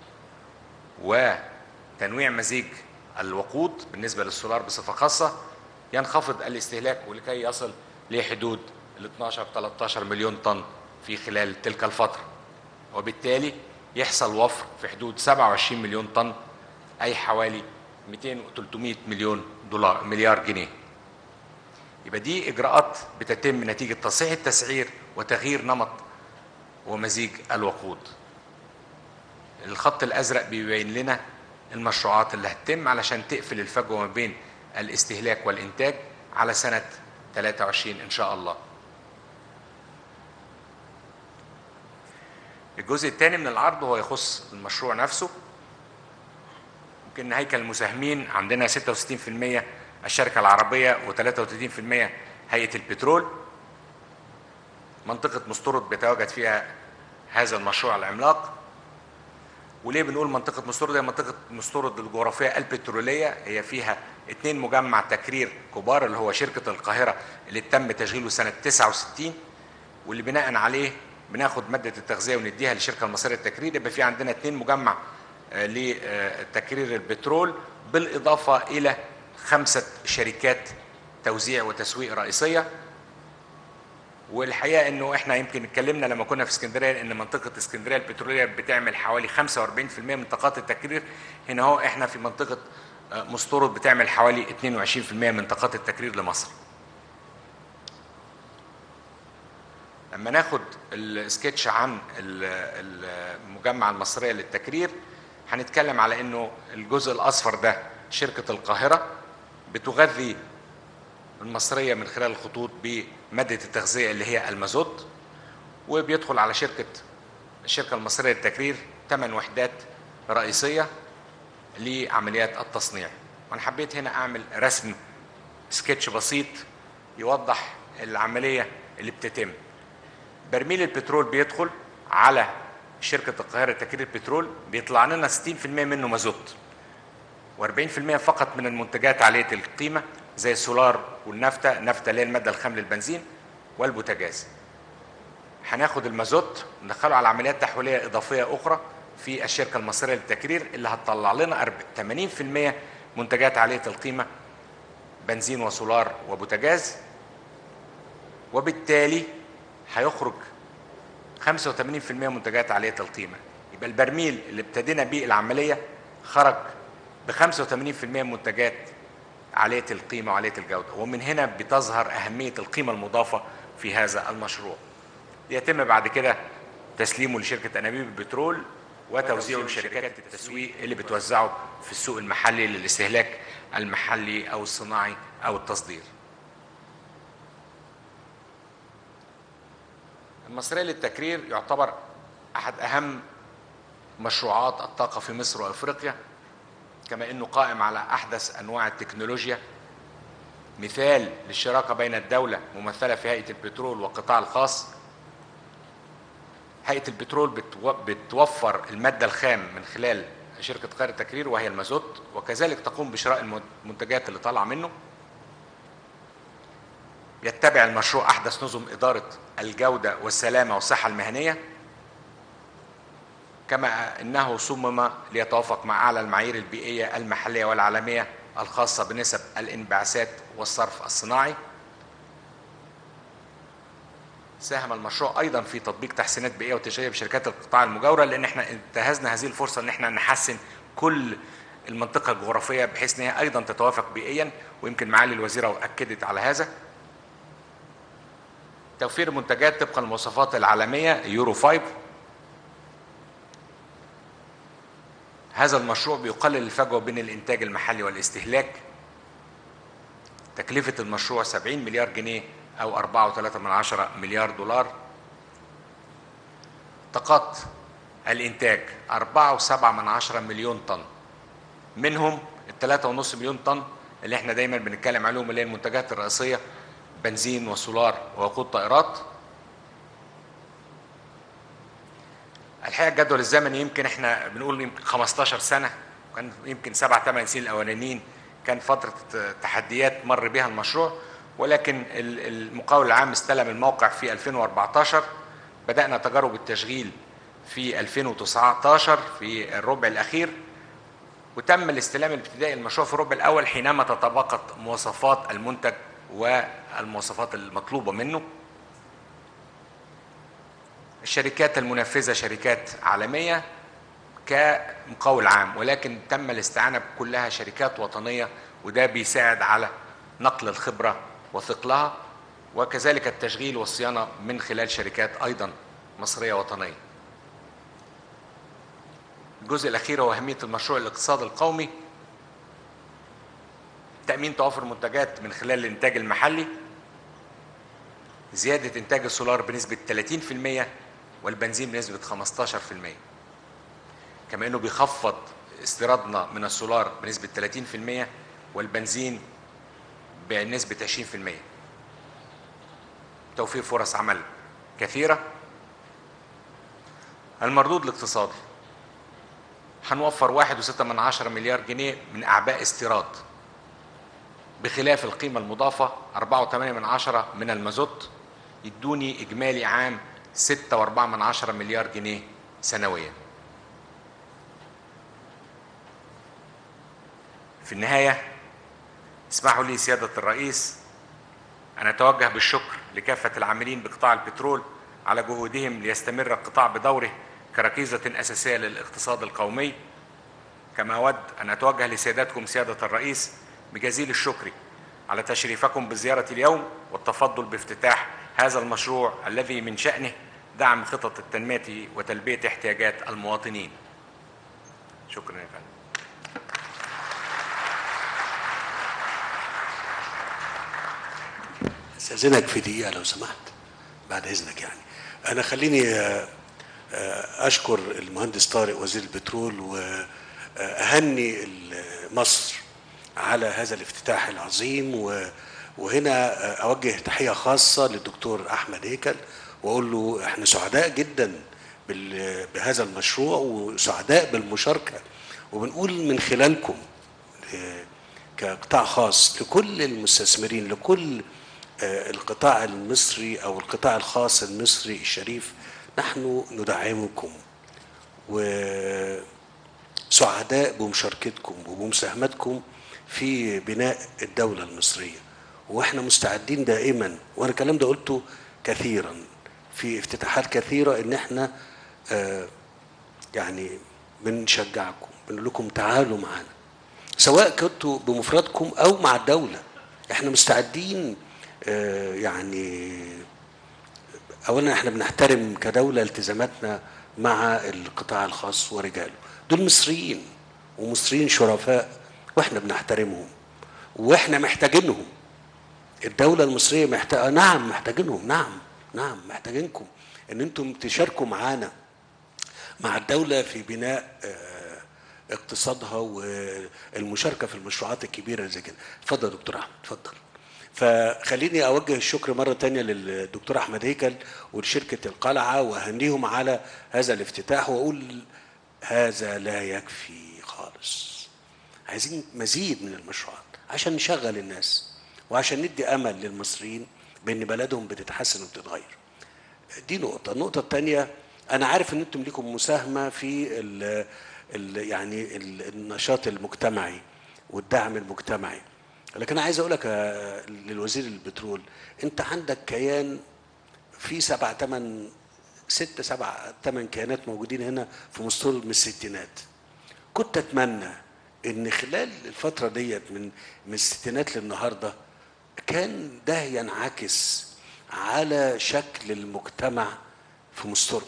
وتنويع مزيج الوقود بالنسبة للسولار بصفة خاصة ينخفض الاستهلاك ولكي يصل لحدود ال 12 13 مليون طن في خلال تلك الفترة وبالتالي يحصل وفر في حدود 27 مليون طن أي حوالي 200 و 300 مليون دولار مليار جنيه يبقى دي إجراءات بتتم نتيجة تصحيح التسعير وتغيير نمط ومزيج الوقود الخط الازرق بيبين لنا المشروعات اللي هتتم علشان تقفل الفجوه ما بين الاستهلاك والانتاج على سنه 23 ان شاء الله الجزء الثاني من العرض هو يخص المشروع نفسه يمكن هيكل المساهمين عندنا 66% الشركه العربيه و33% هيئه البترول منطقة مستورد بيتواجد فيها هذا المشروع العملاق وليه بنقول منطقة مستورد هي منطقة مستورد الجغرافية البترولية هي فيها اتنين مجمع تكرير كبار اللي هو شركة القاهرة اللي تم تشغيله سنة 69 واللي بناء عليه بناخد مادة التغذية ونديها للشركة المصرية للتكرير يبقى في عندنا اتنين مجمع لتكرير البترول بالإضافة إلى خمسة شركات توزيع وتسويق رئيسية والحقيقه انه احنا يمكن اتكلمنا لما كنا في اسكندريه ان منطقه اسكندريه البتروليه بتعمل حوالي 45% من طاقات التكرير هنا هو احنا في منطقه مستورد بتعمل حوالي 22% من طاقات التكرير لمصر. لما ناخد السكتش عن المجمع المصريه للتكرير هنتكلم على انه الجزء الاصفر ده شركه القاهره بتغذي المصريه من خلال الخطوط بماده التغذيه اللي هي المازوت وبيدخل على شركه الشركه المصريه للتكرير ثمان وحدات رئيسيه لعمليات التصنيع وانا حبيت هنا اعمل رسم سكتش بسيط يوضح العمليه اللي بتتم برميل البترول بيدخل على شركه القاهره لتكرير البترول بيطلع لنا 60% منه مازوت و40% فقط من المنتجات عاليه القيمه زي السولار والنفطه النفطه اللي هي الماده الخام للبنزين والبوتاجاز هناخد المازوت ندخله على عمليات تحويليه اضافيه اخرى في الشركه المصريه للتكرير اللي هتطلع لنا 80% منتجات عاليه القيمه بنزين وسولار وبوتاجاز وبالتالي هيخرج 85% منتجات عالية القيمة يبقى البرميل اللي ابتدينا بيه العملية خرج ب 85% منتجات عالية القيمة وعالية الجودة ومن هنا بتظهر أهمية القيمة المضافة في هذا المشروع يتم بعد كده تسليمه لشركة أنابيب البترول وتوزيعه لشركات التسويق اللي بتوزعه في السوق المحلي للاستهلاك المحلي أو الصناعي أو التصدير المصرية للتكرير يعتبر أحد أهم مشروعات الطاقة في مصر وأفريقيا كما أنه قائم على أحدث أنواع التكنولوجيا مثال للشراكة بين الدولة ممثلة في هيئة البترول والقطاع الخاص هيئة البترول بتو- بتوفر المادة الخام من خلال شركة قاهرة التكرير وهي المازوت وكذلك تقوم بشراء المنتجات اللي طالعة منه يتبع المشروع أحدث نظم إدارة الجودة والسلامة والصحة المهنية كما أنه صمم ليتوافق مع أعلى المعايير البيئية المحلية والعالمية الخاصة بنسب الانبعاثات والصرف الصناعي ساهم المشروع ايضا في تطبيق تحسينات بيئيه وتشغيل بشركات القطاع المجاوره لان احنا انتهزنا هذه الفرصه ان احنا نحسن كل المنطقه الجغرافيه بحيث ان هي ايضا تتوافق بيئيا ويمكن معالي الوزيره اكدت على هذا توفير منتجات طبقا للمواصفات العالميه يورو 5 هذا المشروع بيقلل الفجوه بين الانتاج المحلي والاستهلاك تكلفه المشروع 70 مليار جنيه أو 4.3 من عشرة مليار دولار طاقات الإنتاج 4.7 من عشرة مليون طن منهم الثلاثة ونص مليون طن اللي احنا دايما بنتكلم عليهم اللي هي المنتجات الرئيسية بنزين وسولار ووقود طائرات الحقيقة الجدول الزمني يمكن احنا بنقول يمكن 15 سنة كان يمكن سبع ثمان سنين الأولانيين كان فترة تحديات مر بها المشروع ولكن المقاول العام استلم الموقع في 2014 بدأنا تجارب التشغيل في 2019 في الربع الأخير وتم الاستلام الابتدائي للمشروع في الربع الأول حينما تطابقت مواصفات المنتج والمواصفات المطلوبة منه الشركات المنفذة شركات عالمية كمقاول عام ولكن تم الاستعانة بكلها شركات وطنية وده بيساعد على نقل الخبرة وثقلها وكذلك التشغيل والصيانة من خلال شركات أيضا مصرية وطنية الجزء الأخير هو أهمية المشروع الاقتصاد القومي تأمين توافر منتجات من خلال الإنتاج المحلي زيادة إنتاج السولار بنسبة 30% والبنزين بنسبة 15% كما أنه بيخفض استيرادنا من السولار بنسبة 30% والبنزين بنسبة 20% توفير فرص عمل كثيرة المردود الاقتصادي هنوفر واحد وستة من عشرة مليار جنيه من أعباء استيراد بخلاف القيمة المضافة أربعة وثمانية من عشرة من المازوت يدوني إجمالي عام ستة وأربعة من عشرة مليار جنيه سنويا في النهاية اسمحوا لي سيادة الرئيس أن أتوجه بالشكر لكافة العاملين بقطاع البترول على جهودهم ليستمر القطاع بدوره كركيزة أساسية للاقتصاد القومي كما أود أن أتوجه لسيادتكم سيادة الرئيس بجزيل الشكر على تشريفكم بزيارة اليوم والتفضل بافتتاح هذا المشروع الذي من شأنه دعم خطط التنمية وتلبية احتياجات المواطنين شكرا يا فندم استاذنك في دقيقه لو سمحت بعد اذنك يعني انا خليني آه، آه، اشكر المهندس طارق وزير البترول واهني مصر على هذا الافتتاح العظيم و- وهنا آه، اوجه تحيه خاصه للدكتور احمد هيكل واقول له احنا سعداء جدا بال- بهذا المشروع وسعداء بالمشاركه وبنقول من خلالكم آه، كقطاع خاص لكل المستثمرين لكل آه، القطاع المصري او القطاع الخاص المصري الشريف نحن ندعمكم وسعداء بمشاركتكم وبمساهمتكم في بناء الدولة المصرية واحنا مستعدين دائما وانا الكلام ده قلته كثيرا في افتتاحات كثيرة ان احنا آه يعني بنشجعكم بنقول لكم تعالوا معانا سواء كنتوا بمفردكم او مع الدولة احنا مستعدين آه يعني اولا احنا بنحترم كدولة التزاماتنا مع القطاع الخاص ورجاله دول مصريين ومصريين شرفاء واحنا بنحترمهم واحنا محتاجينهم الدولة المصرية محتاجة نعم محتاجينهم نعم نعم محتاجينكم ان انتم تشاركوا معانا مع الدولة في بناء آه، اقتصادها والمشاركة في المشروعات الكبيرة زي كده اتفضل يا دكتور احمد اتفضل فخليني اوجه الشكر مرة تانية للدكتور احمد هيكل ولشركة القلعة واهنيهم على هذا الافتتاح واقول هذا لا يكفي خالص عايزين مزيد من المشروعات عشان نشغل الناس وعشان ندي امل للمصريين بان بلدهم بتتحسن وبتتغير دي نقطه النقطه الثانيه انا عارف ان انتم ليكم مساهمه في ال ال يعني ال النشاط المجتمعي والدعم المجتمعي لكن انا عايز اقول لك آه، للوزير البترول انت عندك كيان في سبع ثمان ست سبع ثمان كيانات موجودين هنا في مستورد من الستينات كنت اتمنى ان خلال الفتره ديت من من الستينات للنهارده كان ده ينعكس على شكل المجتمع في مسترد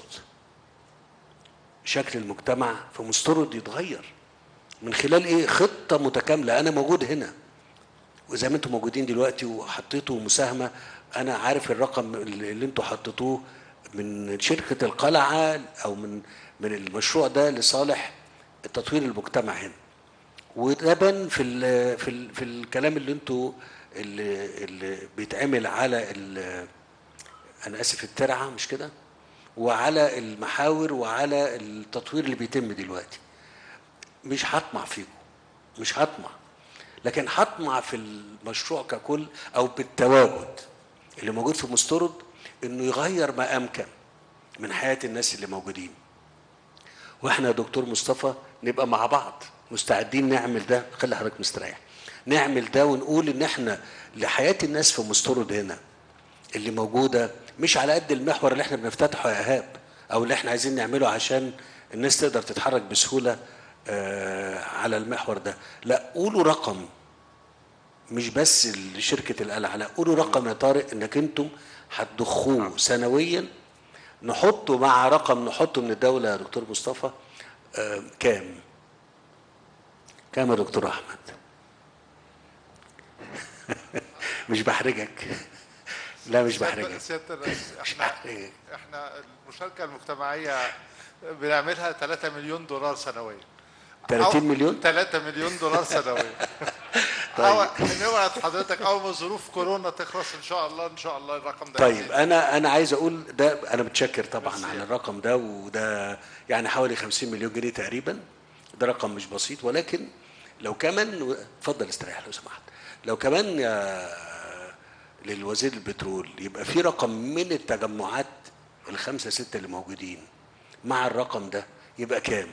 شكل المجتمع في مسترد يتغير من خلال ايه خطه متكامله انا موجود هنا وزي ما انتم موجودين دلوقتي وحطيتوا مساهمه انا عارف الرقم اللي انتم حطيتوه من شركه القلعه او من من المشروع ده لصالح تطوير المجتمع هنا وده بان في ال في ال في الكلام اللي انتوا اللي, اللي بيتعمل على ال- انا اسف الترعه مش كده وعلى المحاور وعلى التطوير اللي بيتم دلوقتي مش هطمع فيكم مش هطمع لكن هطمع في المشروع ككل او بالتواجد اللي موجود في مسترد انه يغير ما امكن من حياه الناس اللي موجودين واحنا يا دكتور مصطفى نبقى مع بعض مستعدين نعمل ده خلي حضرتك مستريح نعمل ده ونقول ان احنا لحياه الناس في مسترد هنا اللي موجوده مش على قد المحور اللي احنا بنفتتحه يا ايهاب او اللي احنا عايزين نعمله عشان الناس تقدر تتحرك بسهوله آه على المحور ده لا قولوا رقم مش بس لشركه القلعه لا قولوا رقم يا طارق انك انتم هتضخوه سنويا نحطه مع رقم نحطه من الدوله يا دكتور مصطفى آه كام كام يا دكتور احمد مش بحرجك لا مش بحرجك سيادة الرئيس مش احنا بحرجك احنا المشاركة المجتمعية بنعملها 3 مليون دولار سنويا 30 مليون 3 مليون دولار سنويا طيب. أو نوعد حضرتك اول ما ظروف كورونا تخلص ان شاء الله ان شاء الله الرقم ده طيب انا انا عايز اقول ده انا متشكر طبعا على الرقم ده وده يعني حوالي 50 مليون جنيه تقريبا ده رقم مش بسيط ولكن لو كمان اتفضل استريح لو سمحت لو كمان يا للوزير البترول يبقى في رقم من التجمعات الخمسه سته اللي موجودين مع الرقم ده يبقى كام؟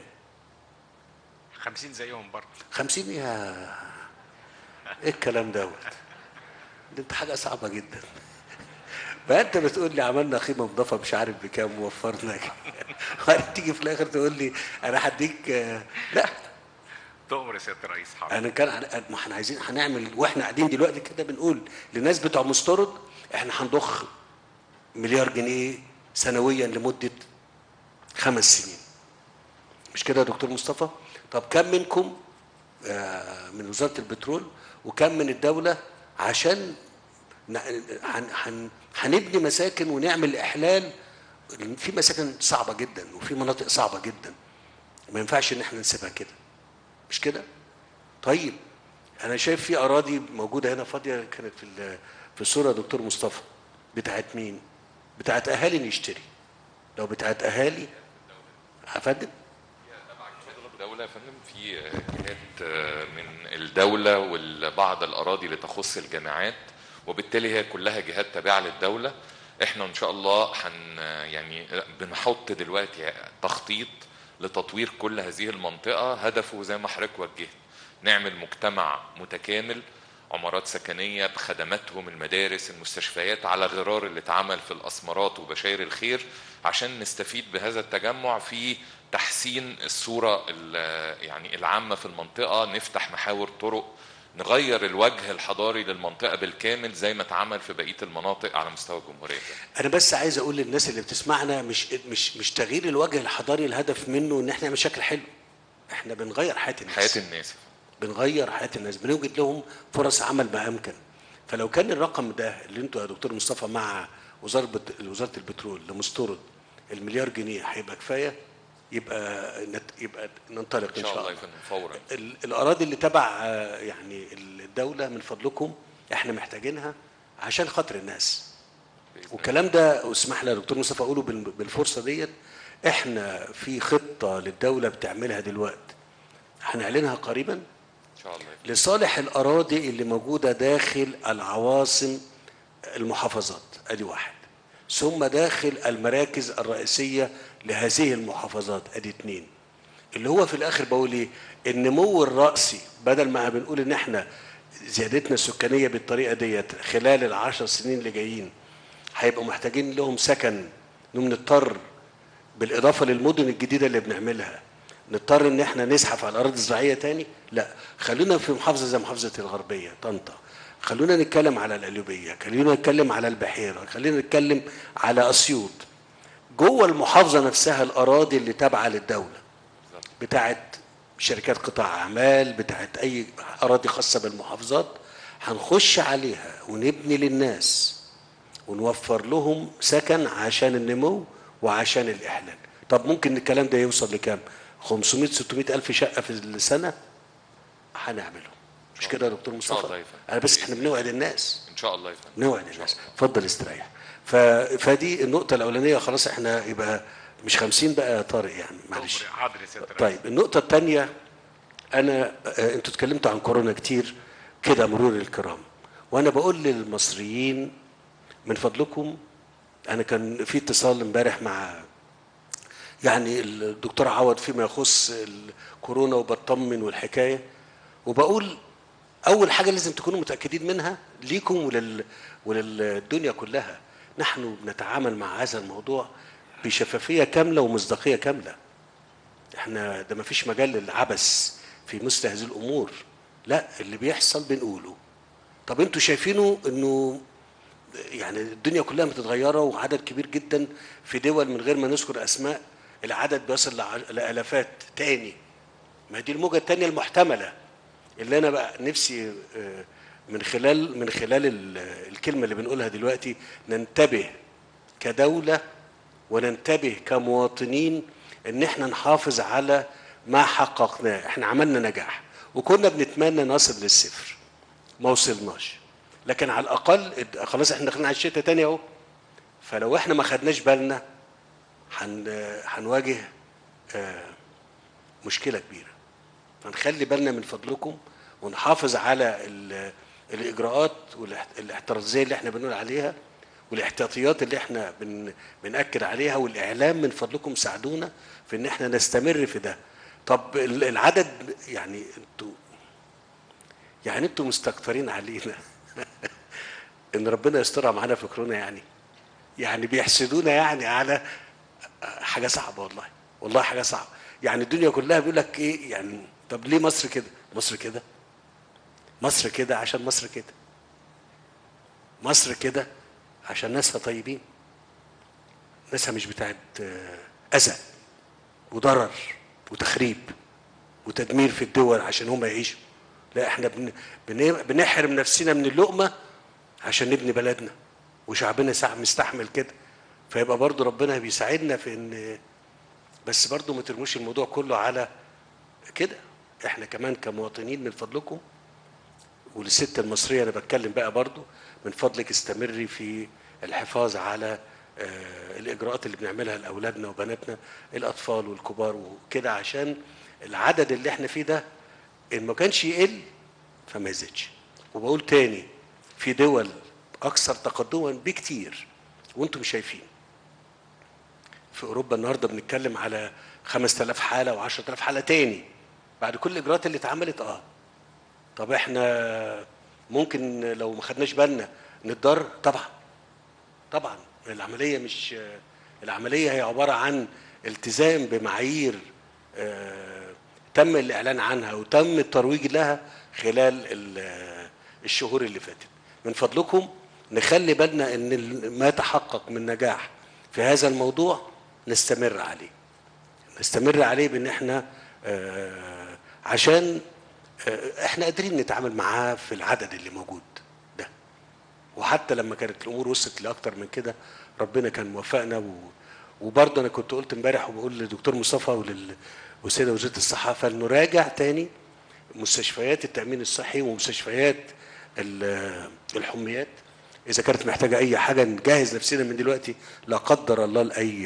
50 زيهم برضه 50 يا ايه الكلام دوت ده انت حاجه صعبه جدا فانت بتقول لي عملنا قيمه مضافه مش عارف بكام ووفرنا كام. وبعدين تيجي في الاخر تقول لي انا هديك آه، لا تؤمر يا سياده الرئيس حاضر انا كان عن- ما احنا عايزين هنعمل واحنا قاعدين دلوقتي كده بنقول للناس بتوع مستورد احنا هنضخ مليار جنيه سنويا لمده خمس سنين مش كده يا دكتور مصطفى طب كم منكم آه، من وزاره البترول وكم من الدوله عشان ن- هن- هن- هنبني مساكن ونعمل احلال في مساكن صعبه جدا وفي مناطق صعبه جدا ما ينفعش ان احنا نسيبها كده مش كده طيب انا شايف في اراضي موجوده هنا فاضيه كانت في ال- في الصوره يا دكتور مصطفى بتاعت مين بتاعت اهالي نشتري لو بتاعت اهالي افندم الدولة يا فندم في جهات من الدولة وبعض الأراضي اللي تخص الجامعات وبالتالي هي كلها جهات تابعة للدولة احنا ان شاء الله حن يعني بنحط دلوقتي تخطيط لتطوير كل هذه المنطقة هدفه زي ما حضرتك وجهت نعمل مجتمع متكامل عمارات سكنية بخدماتهم المدارس المستشفيات على غرار اللي اتعمل في الأسمرات وبشاير الخير عشان نستفيد بهذا التجمع في تحسين الصورة ال- يعني العامة في المنطقة نفتح محاور طرق نغير الوجه الحضاري للمنطقة بالكامل زي ما اتعمل في بقية المناطق على مستوى الجمهورية انا بس عايز اقول للناس اللي بتسمعنا مش مش مش تغيير الوجه الحضاري الهدف منه ان احنا نعمل شكل حلو احنا بنغير حياه الناس حياة الناس بنغير حياه الناس بنوجد لهم فرص عمل ما امكن فلو كان الرقم ده اللي انتوا يا دكتور مصطفى مع وزاره بت... وزاره البترول لمستورد المليار جنيه هيبقى كفايه يبقى نت... يبقى ننطلق إن شاء الله يا فندم فورا ال- الاراضي اللي تبع آه، يعني الدوله من فضلكم احنا محتاجينها عشان خاطر الناس والكلام ده اسمح لي يا دكتور مصطفى اقوله بال- بالفرصه ديت احنا في خطه للدوله بتعملها دلوقتي هنعلنها قريبا إن شاء الله لصالح الاراضي اللي موجوده داخل العواصم المحافظات ادي واحد ثم داخل المراكز الرئيسيه لهذه المحافظات ادي اتنين اللي هو في الاخر بقول ايه النمو الراسي بدل ما بنقول ان احنا زيادتنا السكانيه بالطريقه ديت خلال العشر سنين اللي جايين هيبقوا محتاجين لهم سكن انهم نضطر بالاضافه للمدن الجديده اللي بنعملها نضطر ان احنا نزحف على الاراضي الزراعيه تاني لا خلونا في محافظه زي محافظه الغربيه طنطا خلونا نتكلم على القليوبيه خلونا نتكلم على البحيره خلينا نتكلم على اسيوط جوه المحافظه نفسها الاراضي اللي تابعه للدوله بتاعت شركات قطاع اعمال بتاعت اي اراضي خاصه بالمحافظات هنخش عليها ونبني للناس ونوفر لهم سكن عشان النمو وعشان الاحلال طب ممكن الكلام ده يوصل لكام 500 600 الف شقه في السنه هنعملهم مش كده يا دكتور إن شاء الله مصطفى يا فندم. انا بس احنا بنوعد الناس إن شاء الله يا فندم نوعد الناس اتفضل استريح ف... فدي النقطه الاولانيه خلاص احنا يبقى مش 50 بقى يا طارق يعني معلش حاضر يا سياده الرئيس طيب النقطة الثانية أنا آه، أنتوا اتكلمتوا عن كورونا كتير كده مرور الكرام وأنا بقول للمصريين من فضلكم أنا كان في اتصال امبارح مع يعني الدكتور عوض فيما يخص الكورونا وبطمن والحكاية وبقول أول حاجة لازم تكونوا متأكدين منها ليكم ولل وللدنيا كلها نحن بنتعامل مع هذا الموضوع بشفافية كاملة ومصداقية كاملة احنا ده ما فيش مجال للعبث في مثل هذه الامور لا اللي بيحصل بنقوله طب انتوا شايفينه انه يعني الدنيا كلها متتغيره وعدد كبير جدا في دول من غير ما نذكر اسماء العدد بيصل لع- لالافات تاني ما دي الموجه الثانيه المحتمله اللي انا بقى نفسي آه، من خلال من خلال ال- الكلمه اللي بنقولها دلوقتي ننتبه كدوله وننتبه كمواطنين ان احنا نحافظ على ما حققناه احنا عملنا نجاح وكنا بنتمنى نصل للصفر ما وصلناش لكن على الاقل اد- خلاص احنا داخلين على الشتاء تاني اهو فلو احنا ما خدناش بالنا هن هنواجه آه، مشكله كبيره فنخلي بالنا من فضلكم ونحافظ على ال- الاجراءات والاحترازيه اللي احنا بنقول عليها والاحتياطيات اللي احنا بن بنأكد عليها والاعلام من فضلكم ساعدونا في ان احنا نستمر في ده طب ال- العدد يعني انتوا يعني انتوا مستكترين علينا ان ربنا يسترها معانا في كورونا يعني يعني بيحسدونا يعني على حاجه صعبه والله والله حاجه صعبه يعني الدنيا كلها بيقول لك ايه يعني طب ليه مصر كده مصر كده مصر كده عشان مصر كده مصر كده عشان ناسها طيبين ناسها مش بتاعت آه، اذى وضرر وتخريب وتدمير في الدول عشان هم يعيشوا لا احنا بن... بن... بنحرم نفسنا من اللقمه عشان نبني بلدنا وشعبنا ساعة مستحمل كده فيبقى برضو ربنا بيساعدنا في ان بس برضو ما ترموش الموضوع كله على كده احنا كمان كمواطنين من فضلكم وللست المصرية انا بتكلم بقى برضو من فضلك استمري في الحفاظ على آه، الاجراءات اللي بنعملها لاولادنا وبناتنا الاطفال والكبار وكده عشان العدد اللي احنا فيه ده ان ما كانش يقل فما يزيدش وبقول تاني في دول اكثر تقدما بكتير وانتم شايفين في اوروبا النهارده بنتكلم على 5000 حاله و10000 حاله تاني بعد كل الاجراءات اللي اتعملت اه طب احنا ممكن لو ما خدناش بالنا نتضرر طبعا طبعا العمليه مش العمليه هي عباره عن التزام بمعايير آه، تم الاعلان عنها وتم الترويج لها خلال ال- الشهور اللي فاتت من فضلكم نخلي بالنا ان ال- ما تحقق من نجاح في هذا الموضوع نستمر عليه نستمر عليه بان احنا آه، عشان آه، احنا قادرين نتعامل معاه في العدد اللي موجود ده وحتى لما كانت الامور وصلت لاكتر من كده ربنا كان موفقنا و... وبرضه انا كنت قلت امبارح وبقول للدكتور مصطفى ولل... والسيده وزيره الصحه فلنراجع تاني مستشفيات التامين الصحي ومستشفيات ال- الحميات اذا كانت محتاجه اي حاجه نجهز نفسنا من دلوقتي لا قدر الله لاي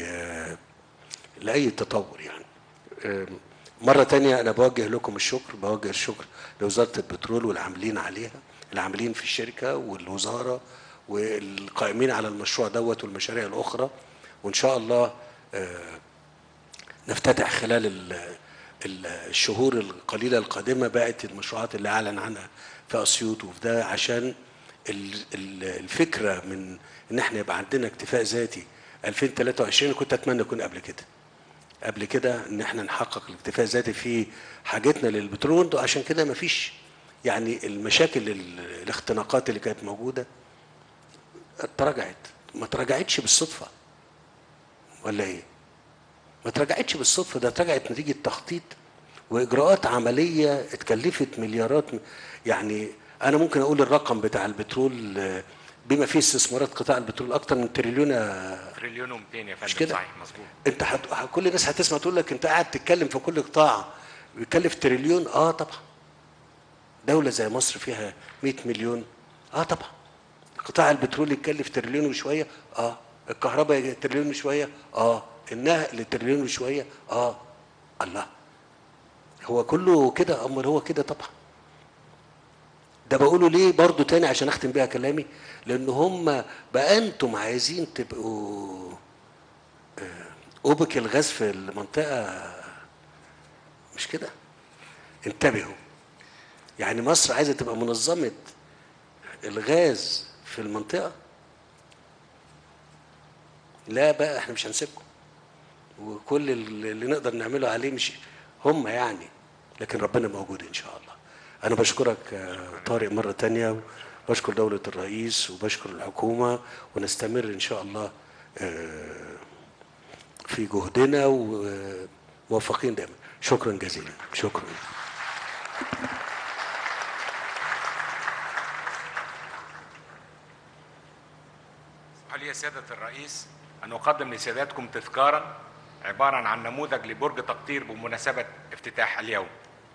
لاي تطور يعني أم، مرة تانية أنا بوجه لكم الشكر بوجه الشكر لوزارة البترول والعاملين عليها العاملين في الشركة والوزارة والقائمين على المشروع دوت والمشاريع الأخرى وإن شاء الله آه، نفتتح خلال ال- ال- الشهور القليلة القادمة بقت المشروعات اللي أعلن عنها في أسيوط وفي ده عشان ال- ال- الفكرة من إن إحنا يبقى عندنا اكتفاء ذاتي 2023 كنت أتمنى يكون قبل كده قبل كده ان احنا نحقق الاكتفاء الذاتي في حاجتنا للبترول عشان كده مفيش يعني المشاكل ال- الاختناقات اللي كانت موجوده تراجعت ما تراجعتش بالصدفه ولا ايه؟ ما تراجعتش بالصدفه ده تراجعت نتيجه تخطيط واجراءات عمليه اتكلفت مليارات م- يعني انا ممكن اقول الرقم بتاع البترول آه، بما فيه استثمارات قطاع البترول اكتر من تريليون يا تريليون و200 يا فندم كده؟ صحيح مظبوط انت هت... ه- كل الناس هتسمع تقول لك انت قاعد تتكلم في كل قطاع بيكلف تريليون اه طبعا دولة زي مصر فيها 100 مليون اه طبعا قطاع البترول يتكلف تريليون وشوية اه الكهرباء تريليون وشوية اه النقل تريليون وشوية اه الله هو كله كده امال هو كده طبعا ده بقوله ليه برضو تاني عشان اختم بيها كلامي لان هم بقى انتم عايزين تبقوا اوبك الغاز في المنطقه مش كده انتبهوا يعني مصر عايزه تبقى منظمه الغاز في المنطقه لا بقى احنا مش هنسيبكم وكل اللي نقدر نعمله عليه مش هم يعني لكن ربنا موجود ان شاء الله انا بشكرك آه، طارق مره تانية وبشكر دوله الرئيس وبشكر الحكومه ونستمر ان شاء الله آه، في جهدنا وموفقين دايما شكرا جزيلا شكرا اسمحوا لي يا سيادة الرئيس أن أقدم لسيادتكم تذكارا عبارة عن نموذج لبرج تقطير بمناسبة افتتاح اليوم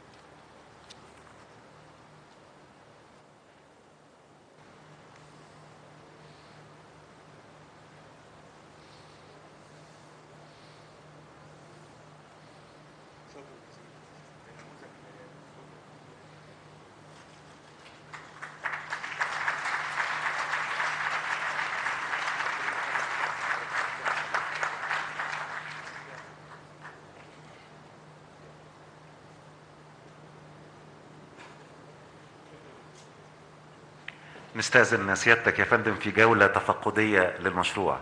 نستأذن سيادتك يا فندم في جولة تفقدية للمشروع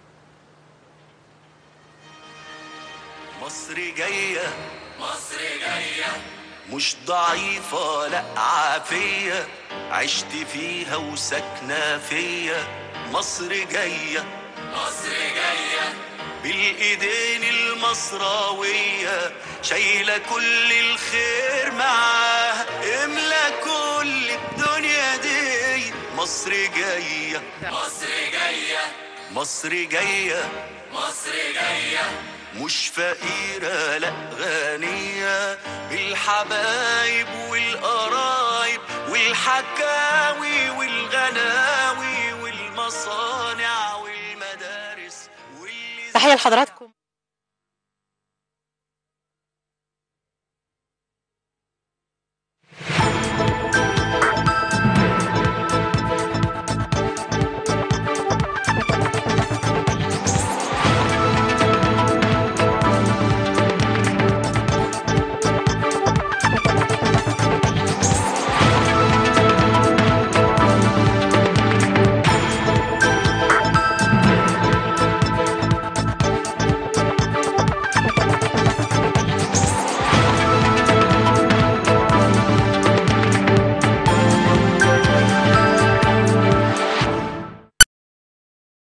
مصر جاية مصر جاية مش ضعيفة لا عافية عشت فيها وساكنة فيا مصر جاية مصر جاية بالإيدين المصراوية شايلة كل الخير معاها املى كل الدنيا دي مصر جاية مصر جاية مصر جاية مصر جاية مش فقيرة لا غنية بالحبايب والقرايب والحكاوي والغناوي والمصانع والمدارس تحية لحضراتكم